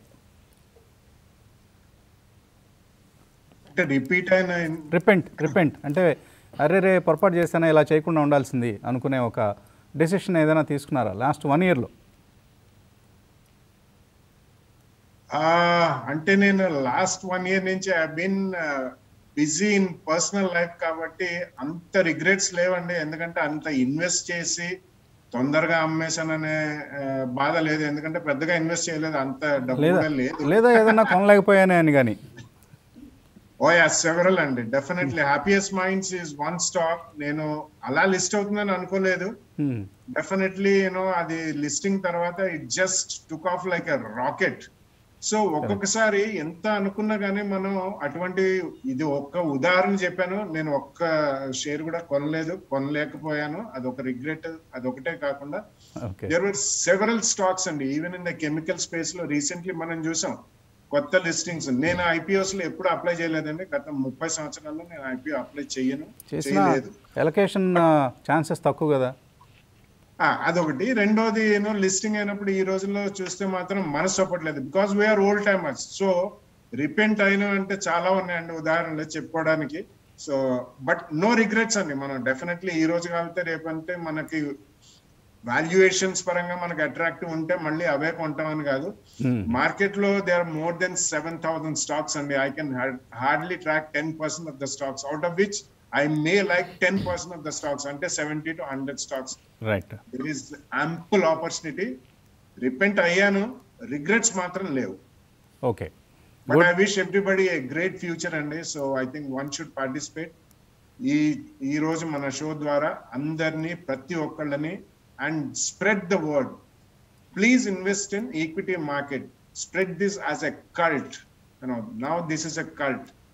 అంటే రిపీట్ అయిన రిపెంట్ రిపెంట్ అంటే అరే రే పొరపాటు చేసినా ఇలా చేయకుండా ఉండాల్సింది అనుకునే ఒక డెసిషన్ ఏదైనా తీసుకున్నారా లాస్ట్ వన్ ఇయర్లో ఆ, అంటే నేను లాస్ట్ వన్ ఇయర్ నుంచి I been busy in personal life కాబట్టి అంత రిగ్రెట్స్ లేవండి ఎందుకంటే అంత ఇన్వెస్ట్ చేసి తొందరగా అమ్మేశాననే ఆ, బాధ లేదు ఎందుకంటే పెద్దగా ఇన్వెస్ట్ చేయలేదు అంత డబ్బు లేదా కూడా లేదు లేదా ఏదన్నా కొనలేకపోయానే అని కానీ ఓ యా సెవెరల్ అండి definitely happiest minds is one stock నేను అలా లిస్ట్ అవుతుందని అనుకోలేదు డెఫినెట్లీ యూనో అది లిస్టింగ్ తర్వాత it just took off like a rocket so ఒక్కొక్కసారి ఎంత అనుకున్నా గానీ మనం అటువంటి ఇది ఒక్క ఉదాహరణ చెప్పాను నేను ఒక్క షేర్ కూడా కొనలేదు కొనలేకపోయాను అది ఒక రిగ్రెట్ అది ఒకటే కాకుండా okay there were several stocks అండి even in the chemical space లో రీసెంట్లీ మనం చూసాం కొత్త లిస్టింగ్స్ నేను ఐపీఓస్ లో ఎప్పుడు అప్లై చేయలేదండి గత ముప్పై సంవత్సరాల్లో నేను ఐపీఓ అప్లై చేయను చేసిన చేయలేదు ఎలకేషన్ ఛాన్సెస్ తక్కువ కదా ఆ, అదొకటి రెండోది ఏమో లిస్టింగ్ అయినప్పుడు ఈ రోజుల్లో చూస్తే మాత్రం మనసు ఒప్పట్లేదు because we're old timers so repent అయిన అంటే చాలా ఉన్నాయండి ఉదాహరణలు చెప్పుకోవడానికి సో బట్ నో రిగ్రెట్స్ అండి మనం డెఫినెట్లీ ఈ రోజు కాకపోతే రేపంటే మనకి వాల్యుయేషన్స్ పరంగా మనకి అట్రాక్టివ్ ఉంటే మళ్ళీ అవే కొంటామని కాదు మార్కెట్ లో they are more than seven thousand stocks అండి I can hardly track ten percent of the stocks out of which I may like ten percent of the stocks అంటే seventy two hundred stocks right there is ample opportunity repent అయ్యాను regrets మాత్రం లేవు okay but I wish everybody a great future అండి so I think one should participate ఈ ఈ రోజు మన show ద్వారా అందరినీ ప్రతి ఒక్కళ్ళని and spread the word please invest in equity market spread this as a cult you know now this is a cult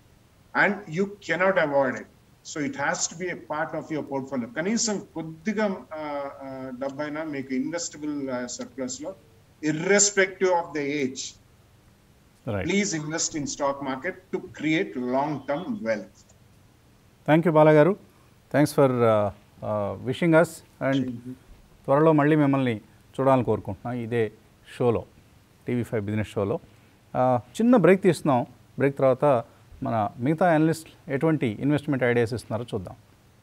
and you cannot avoid it so it has to be a part of your portfolio కనీసం కొద్దిగా డబ్బైనా మీకు investable surplus లో irrespective of the age right please invest in stock market to create long term wealth thank you బాలగారు thanks for wishing us and త్వరలో మళ్ళీ మిమ్మల్ని చూడాలని కోరుకుంటున్నాం ఇదే షోలో టీవీ ఫైవ్ బిజినెస్ షోలో ఆ, చిన్న బ్రేక్ తీస్తున్నాం బ్రేక్ తర్వాత మన మిగతా అనలిస్ట్ ఎటువంటి ఇన్వెస్ట్మెంట్ ఐడియాస్ ఇస్తున్నారో చూద్దాం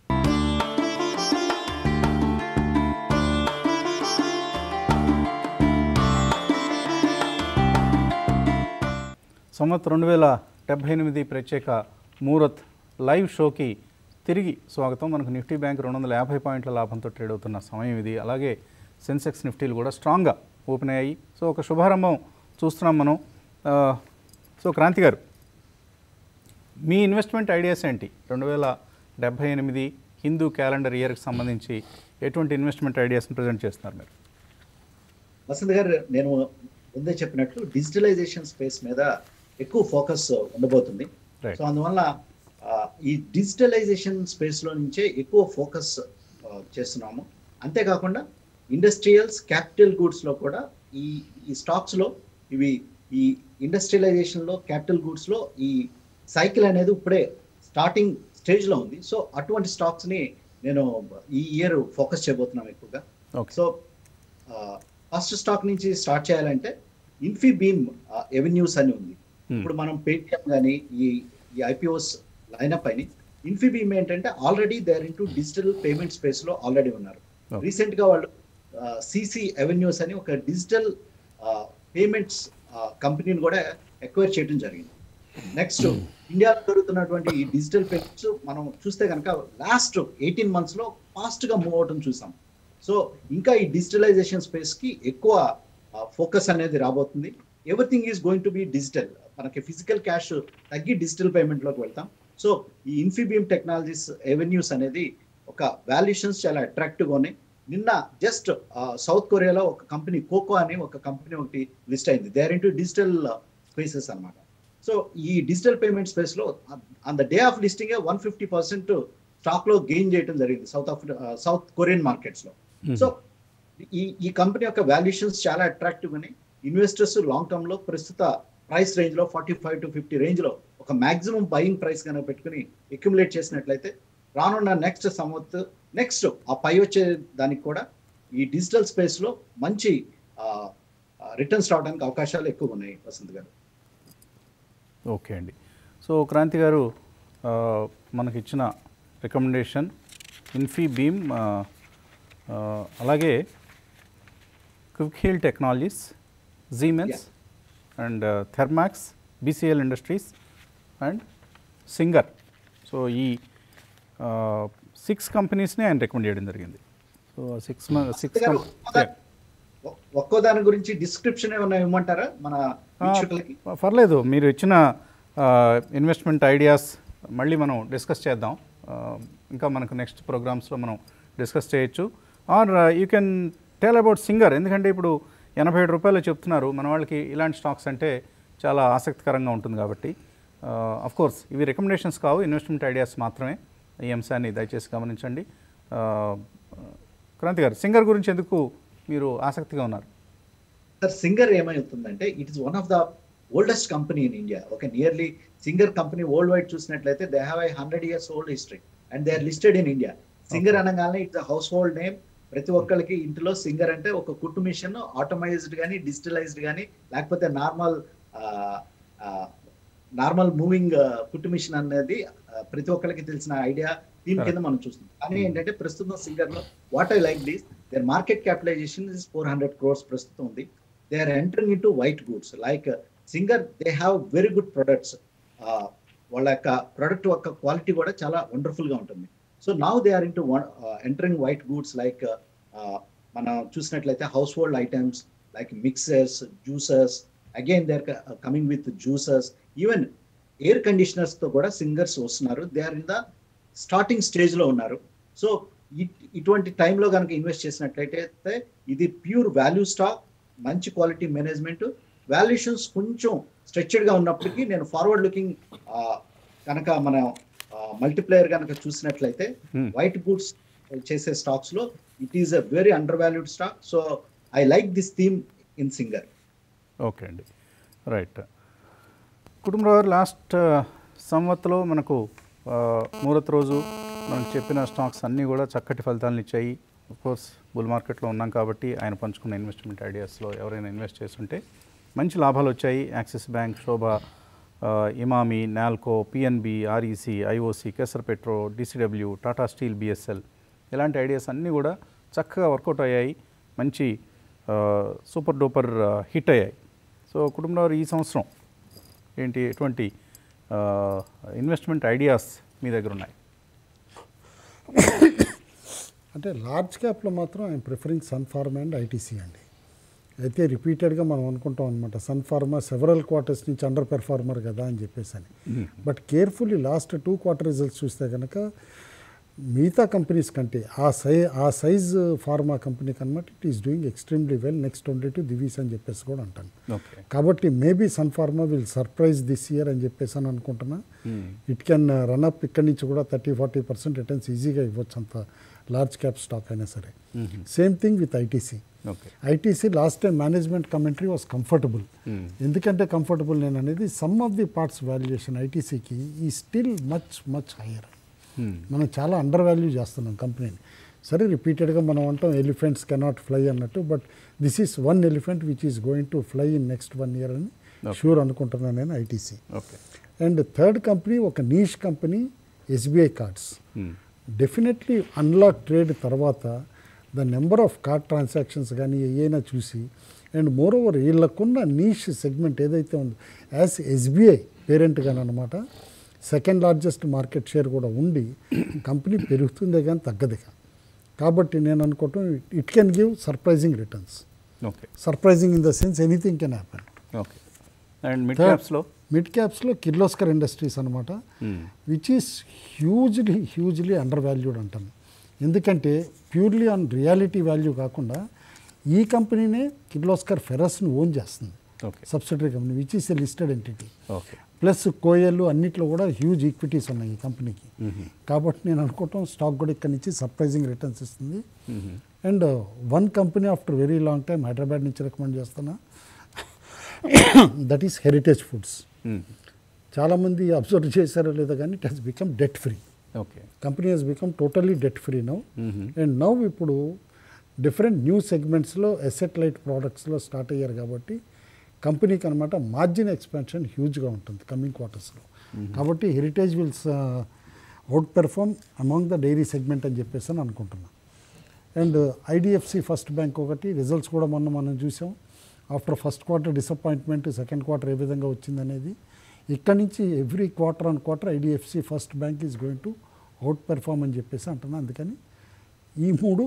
సంవత్ రెండు వేల డెబ్భై ఎనిమిది ప్రత్యేక మూరత్ లైవ్ షోకి తిరిగి స్వాగతం మనకు నిఫ్టీ బ్యాంక్ రెండు వందల యాభై పాయింట్ల లాభంతో ట్రేడ్ అవుతున్న సమయం ఇది అలాగే సెన్సెక్స్ నిఫ్టీలు కూడా స్ట్రాంగ్గా ఓపెన్ అయ్యాయి సో ఒక శుభారంభం చూస్తున్నాం మనం ఆ, సో క్రాంతి గారు మీ ఇన్వెస్ట్మెంట్ ఐడియాస్ ఏంటి రెండు వేల డెబ్భై ఎనిమిది హిందూ క్యాలెండర్ ఇయర్కి సంబంధించి ఎటువంటి ఇన్వెస్ట్మెంట్ ఐడియాస్ని ప్రజెంట్ చేస్తున్నారు మీరు వసంత్ గారు నేను ముందే చెప్పినట్లు డిజిటలైజేషన్ స్పేస్ మీద ఎక్కువ ఫోకస్ ఉండబోతుంది Right. సో అందువల్ల ఆ, ఈ డిజిటలైజేషన్ స్పేస్ లో నుంచే ఎక్కువ ఫోకస్ చేస్తున్నాము అంతేకాకుండా ఇండస్ట్రియల్స్ క్యాపిటల్ గూడ్స్ లో కూడా ఈ ఈ స్టాక్స్ లో ఇవి ఈ ఇండస్ట్రియలైజేషన్ లో క్యాపిటల్ గూడ్స్ లో ఈ సైకిల్ అనేది ఇప్పుడే స్టార్టింగ్ స్టేజ్ లో ఉంది సో అటువంటి స్టాక్స్ ని నేను ఈ ఇయర్ ఫోకస్ చేయబోతున్నాను ఎక్కువగా ఓకే సో ఫస్ట్ స్టాక్ నుంచి స్టార్ట్ చేయాలంటే ఇన్ఫీబీమ్ ఎవెన్యూస్ అని ఉంది Hmm. ఇప్పుడు మనం పేటిఎం కానీ ఈ ఈ ఐపీఓస్ లైనప్ అని ఇన్ఫీబీమ్ ఏంటంటే already there into digital payment space లో ఆల్రెడీ ఉన్నారు Okay. రీసెంట్ గా వాళ్ళు సిసి ఎవెన్యూస్ అని ఒక డిజిటల్ పేమెంట్స్ కంపెనీని కూడా ఎక్వైర్ చేయడం జరిగింది నెక్స్ట్ ఇండియాలో జరుగుతున్నటువంటి ఈ డిజిటల్ పేమెంట్స్ మనం చూస్తే కనుక లాస్ట్ ఎయిటీన్ మంత్స్ లో ఫాస్ట్ గా మూవ్ అవటం చూసాం సో ఇంకా ఈ డిజిటలైజేషన్ స్పేస్ కి ఎక్కువ ఫోకస్ అనేది రాబోతుంది everything is going to be digital మనకి ఫిజికల్ క్యాష్ తగ్గి డిజిటల్ పేమెంట్ లోకి వెళ్తాం సో ఈ ఇన్ఫీబీమ్ టెక్నాలజీస్ ఎవెన్యూస్ అనేది ఒక వాల్యుయేషన్స్ చాలా అట్రాక్టివ్ ఉన్నాయి నిన్న జస్ట్ సౌత్ కొరియాలో ఒక కంపెనీ కోకో అని ఒక కంపెనీ ఒకటి లిస్ట్ అయింది they are into digital spaces అన్నమాట సో ఈ డిజిటల్ పేమెంట్ స్పేస్ లో on the day of listing one fifty percent stock లో గెయిన్ చేయడం జరిగింది సౌత్ ఆఫ్రి సౌత్ కొరియన్ మార్కెట్స్ లో సో ఈ ఈ కంపెనీ యొక్క వాల్యుయేషన్స్ చాలా అట్రాక్టివ్ అని ఇన్వెస్టర్స్ లాంగ్ టర్మ్ లో ప్రస్తుత ప్రైస్ రేంజ్ లో forty five to fifty range లో ఒక మాక్సిమం బయింగ్ ప్రైస్ కనుక పెట్టుకుని అక్యుములేట్ చేసినట్లయితే రానున్న నెక్స్ట్ సంవత్ నెక్స్ట్ ఆ పై వచ్చే దానికి కూడా ఈ డిజిటల్ స్పేస్ లో మంచి రిటర్న్స్ రావడానికి అవకాశాలు ఎక్కువ ఉన్నాయి వసంత్ గారు ఓకే అండి సో క్రాంతి గారు ఆ, మనకి ఇచ్చిన రికమెండేషన్ ఇన్ఫీ బీమ్ ఆ, ఆ, అలాగే Quick Heal technologies Siemens and Thermax BCL industries and Singer so ఈ సిక్స్ కంపెనీస్ని ఆయన రికమెండ్ చేయడం జరిగింది సో సిక్స్ సిక్స్ గారు, ఒ- ఒక్కో దాని గురించి డిస్క్రిప్షన్ ఏమన్నా ఇవ్వమంటారా మన వీక్షకులకి పర్లేదు మీరు ఇచ్చిన ఇన్వెస్ట్మెంట్ ఐడియాస్ మళ్ళీ మనం డిస్కస్ చేద్దాం ఆ, ఇంకా మనకు నెక్స్ట్ ప్రోగ్రామ్స్లో మనం డిస్కస్ చేయొచ్చు are you can tell about Singer ఎందుకంటే ఇప్పుడు ఎనభై ఏడు రూపాయలు చెప్తున్నారు మన వాళ్ళకి ఇలాంటి స్టాక్స్ అంటే చాలా ఆసక్తికరంగా ఉంటుంది కాబట్టి అఫ్ కోర్స్ ఇవి రికమెండేషన్స్ కావు ఇన్వెస్ట్మెంట్ ఐడియాస్ మాత్రమే ఈ అంశాన్ని దయచేసి గమనించండి ఆ, క్రాంతి గారు సింగర్ గురించి ఎందుకు మీరు ఆసక్తిగా ఉన్నారు సార్ సింగర్ ఏమవుతుందంటే it is one of the oldest company in India ఒక nearly Singer company world wide చూసినట్లయితే they have a hundred years old history and they are listed in India Singer అనగానే it's household name ప్రతి ఒక్కరికి ఇంటిలో singer అంటే ఒక కుట్టు machine automated కానీ డిజిటలైజ్డ్ కానీ లేకపోతే నార్మల్ నార్మల్ మూవింగ్ కుట్టు మిషన్ అనేది ఆ, ప్రతి ఒక్కరికి తెలిసిన ఐడియా దీని కింద మనం చూస్తున్నాం కానీ ఏంటంటే ప్రస్తుతం సింగర్ లో what I like this there market capitalization is four hundred crores ప్రస్తుతం ఉంది they are entering in to white goods like Singer they have very good products వాళ్ళ యొక్క ప్రొడక్ట్ యొక్క క్వాలిటీ కూడా చాలా వండర్ఫుల్ గా ఉంటుంది so now they are in to entering white goods like మనం చూసినట్లయితే household items like mixers juicers again they are coming with juicers even air conditioners తో కూడా సింగర్స్ వస్తున్నారు they are in the starting stage లో ఉన్నారు so ఇటువంటి టైంలో కనుక ఇన్వెస్ట్ చేసినట్లయితే ఇది ప్యూర్ వాల్యూ స్టాక్ మంచి క్వాలిటీ మేనేజ్మెంట్ వాల్యుయేషన్స్ కొంచెం స్ట్రెచ్డ్ గా ఉన్నప్పటికీ నేను ఫార్వర్డ్ లుకింగ్ కనుక మనం మల్టీప్లేయర్ కనుక చూసినట్లయితే Hmm. వైట్ గుడ్స్ చేసే స్టాక్స్ లో it is a very under valued stock so I like this theme in Singer okay అండి రైట్ కుటుంబరావు లాస్ట్ సంవత్లో మనకు ఆ, ముహూర్త రోజు మనకు చెప్పిన స్టాక్స్ అన్నీ కూడా చక్కటి ఫలితాలను ఇచ్చాయి కోర్స్ బుల్ మార్కెట్లో ఉన్నాం కాబట్టి ఆయన పంచుకున్న ఇన్వెస్ట్మెంట్ ఐడియాస్లో ఎవరైనా ఇన్వెస్ట్ చేస్తుంటే మంచి లాభాలు వచ్చాయి యాక్సిస్ బ్యాంక్ శోభ ఆ, Emami Nalco PNB REC IOC Kesar petro DCW Tata steel BSL ఇలాంటి ఐడియాస్ అన్నీ కూడా చక్కగా వర్కౌట్ అయ్యాయి మంచి ఆ, సూపర్ డూపర్ ఆ, హిట్ అయ్యాయి సో కుటుంబంలో ఈ సంవత్సరం ఏంటి ఎటువంటి ఆ, ఇన్వెస్ట్మెంట్ ఐడియాస్ మీ దగ్గర ఉన్నాయి అంటే లార్జ్ క్యాప్లో మాత్రం I'm preferring Sun Pharma and ITC అండి అయితే రిపీటెడ్గా మనం అనుకుంటాం అనమాట సన్ ఫార్మా సెవరల్ క్వార్టర్స్ నుంచి అండర్ పెర్ఫార్మర్ కదా అని చెప్పేసి అని but carefully last two quarter results చూస్తే కనుక మిగతా కంపెనీస్ కంటే ఆ సై ఆ సైజ్ ఫార్మా కంపెనీకి అనమాట it is doing extremely well next twenty two Divi's అని చెప్పేసి కూడా అంటాను ఓకే కాబట్టి maybe Sun Pharma will surprise this year అని చెప్పేసి అని అనుకుంటున్నా ఇట్ కెన్ రన్ అప్ ఇక్కడి నుంచి కూడా థర్టీ ఫార్టీ పర్సెంట్ రిటర్న్స్ ఈజీగా ఇవ్వచ్చు అంత లార్జ్ క్యాప్ స్టాక్ అయినా సరే same thing with ITC okay ITC last time management commentary was comfortable ఎందుకంటే కంఫర్టబుల్ నేను అనేది some of the parts valuation ఐటీసీకి ఈ స్టిల్ మచ్ మచ్ హయ్యర్ మనం చాలా అండర్ వాల్యూ చేస్తున్నాం కంపెనీని సరే రిపీటెడ్గా మనం అంటాం ఎలిఫెంట్స్ కెనాట్ ఫ్లై అన్నట్టు but this is one elephant which is going to fly in next one year అని షూర్ అనుకుంటున్నాను నేను ITC okay and third company ఒక niche company SBI cards definitely unlock trade తర్వాత the number of card transactions కానీ ఏమైనా చూసి and moreover వీళ్ళకున్న niche segment ఏదైతే ఉందో యాజ్ ఎస్బీఐ పేరెంట్గానే అనమాట సెకండ్ లార్జెస్ట్ మార్కెట్ షేర్ కూడా ఉండి కంపెనీ పెరుగుతుందే కానీ తగ్గదుగా కాబట్టి నేను అనుకోవటం it can give surprising returns okay surprising in the sense anything can happen okay and mid Third- క్యాప్స్లో మిడ్ క్యాప్స్లో కిర్లోస్కర్ ఇండస్ట్రీస్ అనమాట which is hugely hugely under valued అంటాను ఎందుకంటే ప్యూర్లీ ఆన్ రియాలిటీ వాల్యూ కాకుండా ఈ కంపెనీనే కిర్లోస్కర్ ఫెరస్ని ఓన్ చేస్తుంది okay subsidiary company which is a listed entity okay plus Koel అన్నిట్లో కూడా హ్యూజ్ ఈక్విటీస్ ఉన్నాయి ఈ కంపెనీకి కాబట్టి నేను అనుకోవటం స్టాక్ కూడా ఇక్కడ నుంచి సర్ప్రైజింగ్ రిటర్న్స్ ఇస్తుంది and one company after very long time Hyderabad నుంచి రికమెండ్ చేస్తున్నా దట్ ఈస్ హెరిటేజ్ ఫుడ్స్ చాలామంది అబ్జర్వ్ చేశారో లేదో కానీ it has become debt free okay company has become totally debt free now and now ఇప్పుడు డిఫరెంట్ న్యూ సెగ్మెంట్స్లో asset light ప్రోడక్ట్స్లో start అయ్యారు కాబట్టి కంపెనీకి అనమాట మార్జిన్ ఎక్స్పాన్షన్ హ్యూజ్గా ఉంటుంది కమింగ్ క్వార్టర్స్లో కాబట్టి Heritage wills out perform among the dairy segment అని చెప్పేసి అని అనుకుంటున్నాను అండ్ ఐడిఎఫ్సి ఫస్ట్ బ్యాంక్ ఒకటి రిజల్ట్స్ కూడా మొన్న మనం చూసాం after first quarter disappointment second quarter ఏ విధంగా వచ్చిందనేది ఇక్కడ నుంచి every quarter on quarter IDFC first bank is going to out perform అని చెప్పేసి అంటున్నా అందుకని ఈ మూడు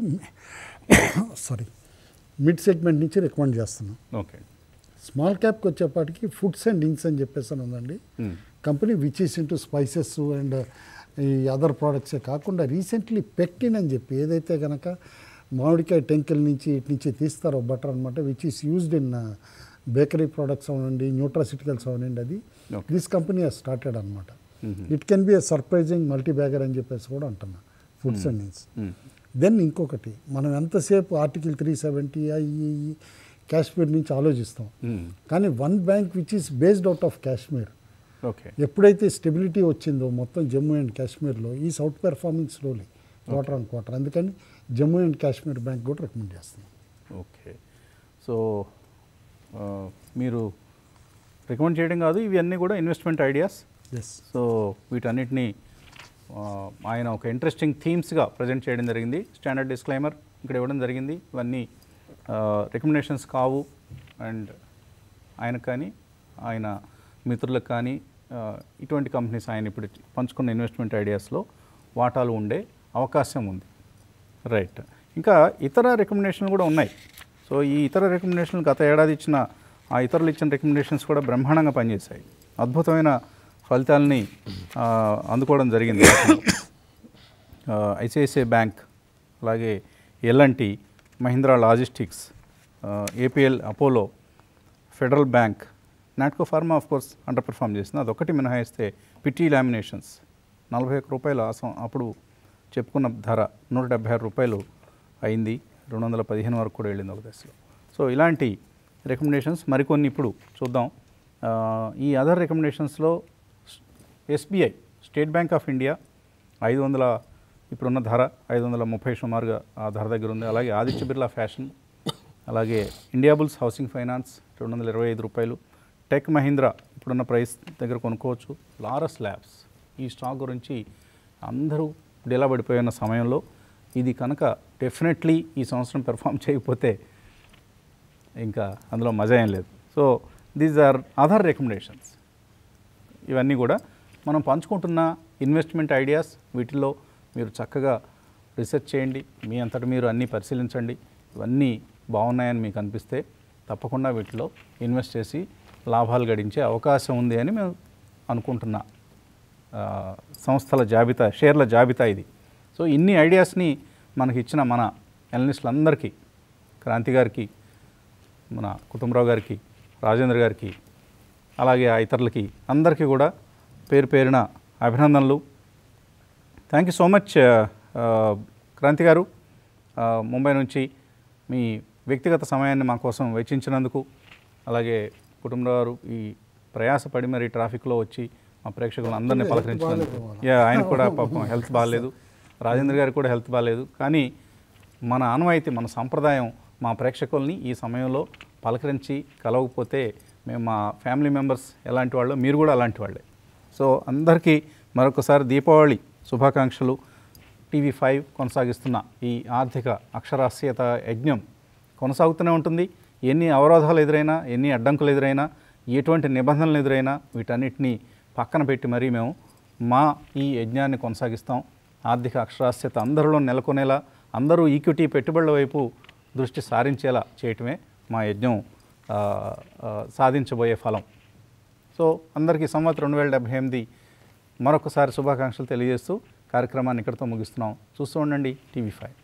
సారీ మిడ్ సెగ్మెంట్ నుంచి రికమెండ్ చేస్తున్నాం ఓకే స్మాల్ క్యాప్కి వచ్చేపాటికి ఫుడ్స్ అండ్ డ్రింక్స్ అని చెప్పేసి అని ఉందండి company which is into spices and ఈ అదర్ ప్రోడక్ట్సే కాకుండా రీసెంట్లీ పెక్టిన్ అని చెప్పి ఏదైతే కనుక మామిడికాయ టెంకిల్ నుంచి ఇటు నుంచి తీస్తారో బటర్ అనమాట which is used in bakery products అవనండి న్యూట్రాసిటికల్స్ అవనండి అది Okay. దిస్ కంపెనీ స్టార్టెడ్ అనమాట it can be a surprising multi bagger అని చెప్పేసి కూడా అంటున్నా ఫుడ్స్ అండ్ డ్రింక్స్ దెన్ ఇంకొకటి మనం ఎంతసేపు ఆర్టికల్ త్రీ సెవెంటీ ఈ కాశ్మీర్ నుంచి ఆలోచిస్తాం కానీ one bank which is based out of Kashmir okay ఎప్పుడైతే స్టెబిలిటీ వచ్చిందో మొత్తం జమ్మూ అండ్ కాశ్మీర్లో ఈ సౌత్ performing slowly quarter on quarter అందుకని జమ్మూ అండ్ కాశ్మీర్ బ్యాంక్ కూడా రికమెండ్ చేస్తాం ఓకే సో ఆ, మీరు రికమెండ్ చేయడం కాదు ఇవన్నీ కూడా ఇన్వెస్ట్మెంట్ ఐడియాస్ ఎస్ సో వీటన్నిటిని ఆ, ఆయన ఒక ఇంట్రెస్టింగ్ థీమ్స్గా ప్రజెంట్ చేయడం జరిగింది స్టాండర్డ్ డిస్క్లైమర్ ఇక్కడ ఇవ్వడం జరిగింది ఇవన్నీ రికమెండేషన్స్ కావు అండ్ ఆయనకు కానీ ఆయన మిత్రులకు కానీ ఆ, ఇటువంటి కంపెనీస్ ఆయన ఇప్పుడు పంచుకున్న ఇన్వెస్ట్మెంట్ ఐడియాస్లో వాటాలు ఉండే అవకాశం ఉంది రైట్ ఇంకా ఇతర రికమెండేషన్లు కూడా ఉన్నాయి సో ఈ ఇతర రికమెండేషన్లు గత ఏడాది ఇచ్చిన ఆ ఇతరులు ఇచ్చిన రికమెండేషన్స్ కూడా బ్రహ్మాండంగా పనిచేశాయి అద్భుతమైన ఫలితాలని ఆ, అందుకోవడం జరిగింది ఐసిఐసిఐ బ్యాంక్ అలాగే LNT Mahindra logistics APL Apollo Federal Bank Natco pharma of course under perform చేసింది అదొకటి మినహాయిస్తే పిటి లామినేషన్స్ నలభై ఒక్క రూపాయలు ఆ సం- అప్పుడు చెప్పుకున్న ధర నూట డెబ్బై ఆరు రూపాయలు అయింది రెండు వందల పదిహేను వరకు కూడా వెళ్ళింది ఒక దశలో సో ఇలాంటి రికమెండేషన్స్ మరికొన్ని ఇప్పుడు చూద్దాం ఆ, ఈ అదర్ రికమెండేషన్స్లో SBI State Bank of India ఐదు వందల ఇప్పుడున్న ధర ఐదు వందల ముప్పై సుమారుగా ఆ ధర దగ్గర ఉంది అలాగే ఆదిత్య బిర్లా ఫ్యాషన్ అలాగే ఇండియాబుల్స్ హౌసింగ్ ఫైనాన్స్ రెండు వందల ఇరవై ఐదు రూపాయలు టెక్ మహీంద్రా ఇప్పుడున్న ప్రైస్ దగ్గర కొనుక్కోవచ్చు లారస్ ల్యాబ్స్ ఈ స్టాక్ గురించి అందరూ డిలా పడిపోయిన సమయంలో ఇది కనుక డెఫినెట్లీ ఈ సంవత్సరం పెర్ఫామ్ చేయకపోతే ఇంకా అందులో మజా ఏం లేదు so these are other recommendations ఇవన్నీ కూడా మనం పంచుకుంటున్న ఇన్వెస్ట్మెంట్ ఐడియాస్ వీటిల్లో మీరు చక్కగా రీసెర్చ్ చేయండి మీ అంతటి మీరు అన్నీ పరిశీలించండి ఇవన్నీ బాగున్నాయని మీకు అనిపిస్తే తప్పకుండా వీటిలో ఇన్వెస్ట్ చేసి లాభాలు గడించే అవకాశం ఉంది అని మేము అనుకుంటున్న ఆ, సంస్థల జాబితా షేర్ల జాబితా ఇది సో ఇన్ని ఐడియాస్ని మనకి ఇచ్చిన మన ఎనలిస్టులందరికీ క్రాంతి గారికి మన కుటుంబరావు గారికి రాజేంద్ర గారికి అలాగే ఆ ఇతరులకి అందరికీ కూడా పేరు పేరున అభినందనలు thank you so much Kranti garu ఆ, ముంబై నుంచి మీ వ్యక్తిగత సమయాన్ని మా కోసం వెచ్చించినందుకు అలాగే కుటుంబరావు గారు ఈ ప్రయాసపడి మరి ట్రాఫిక్లో వచ్చి మా ప్రేక్షకులను అందరినీ పలకరించినందుకు యా ఆయన కూడా పాపం హెల్త్ బాగాలేదు రాజేంద్ర గారికి కూడా హెల్త్ బాగాలేదు కానీ మన ఆనవాయితీ మన సంప్రదాయం మా ప్రేక్షకుల్ని ఈ సమయంలో పలకరించి కలవకపోతే మేము మా ఫ్యామిలీ మెంబర్స్ ఎలాంటి వాళ్ళు మీరు కూడా అలాంటి వాళ్ళే సో అందరికీ మరొకసారి దీపావళి శుభాకాంక్షలు టీవీ ఫైవ్ కొనసాగిస్తున్న ఈ ఆర్థిక అక్షరాస్యత యజ్ఞం కొనసాగుతూనే ఉంటుంది ఎన్ని అవరోధాలు ఎదురైనా ఎన్ని అడ్డంకులు ఎదురైనా ఎటువంటి నిబంధనలు ఎదురైనా వీటన్నిటిని పక్కన పెట్టి మరీ మేము మా ఈ యజ్ఞాన్ని కొనసాగిస్తాం ఆర్థిక అక్షరాస్యత అందరిలో నెలకొనేలా అందరూ ఈక్విటీ పెట్టుబడుల వైపు దృష్టి సారించేలా చేయటమే మా యజ్ఞం ఆ, ఆ, సాధించబోయే ఫలం సో అందరికీ సంవత్ రెండు వేల డెబ్బై ఎనిమిది మరొకసారి శుభాకాంక్షలు తెలియజేస్తూ కార్యక్రమాన్ని ఇక్కడితో ముగిస్తున్నాం చూస్తూ ఉండండి టీవీ ఫైవ్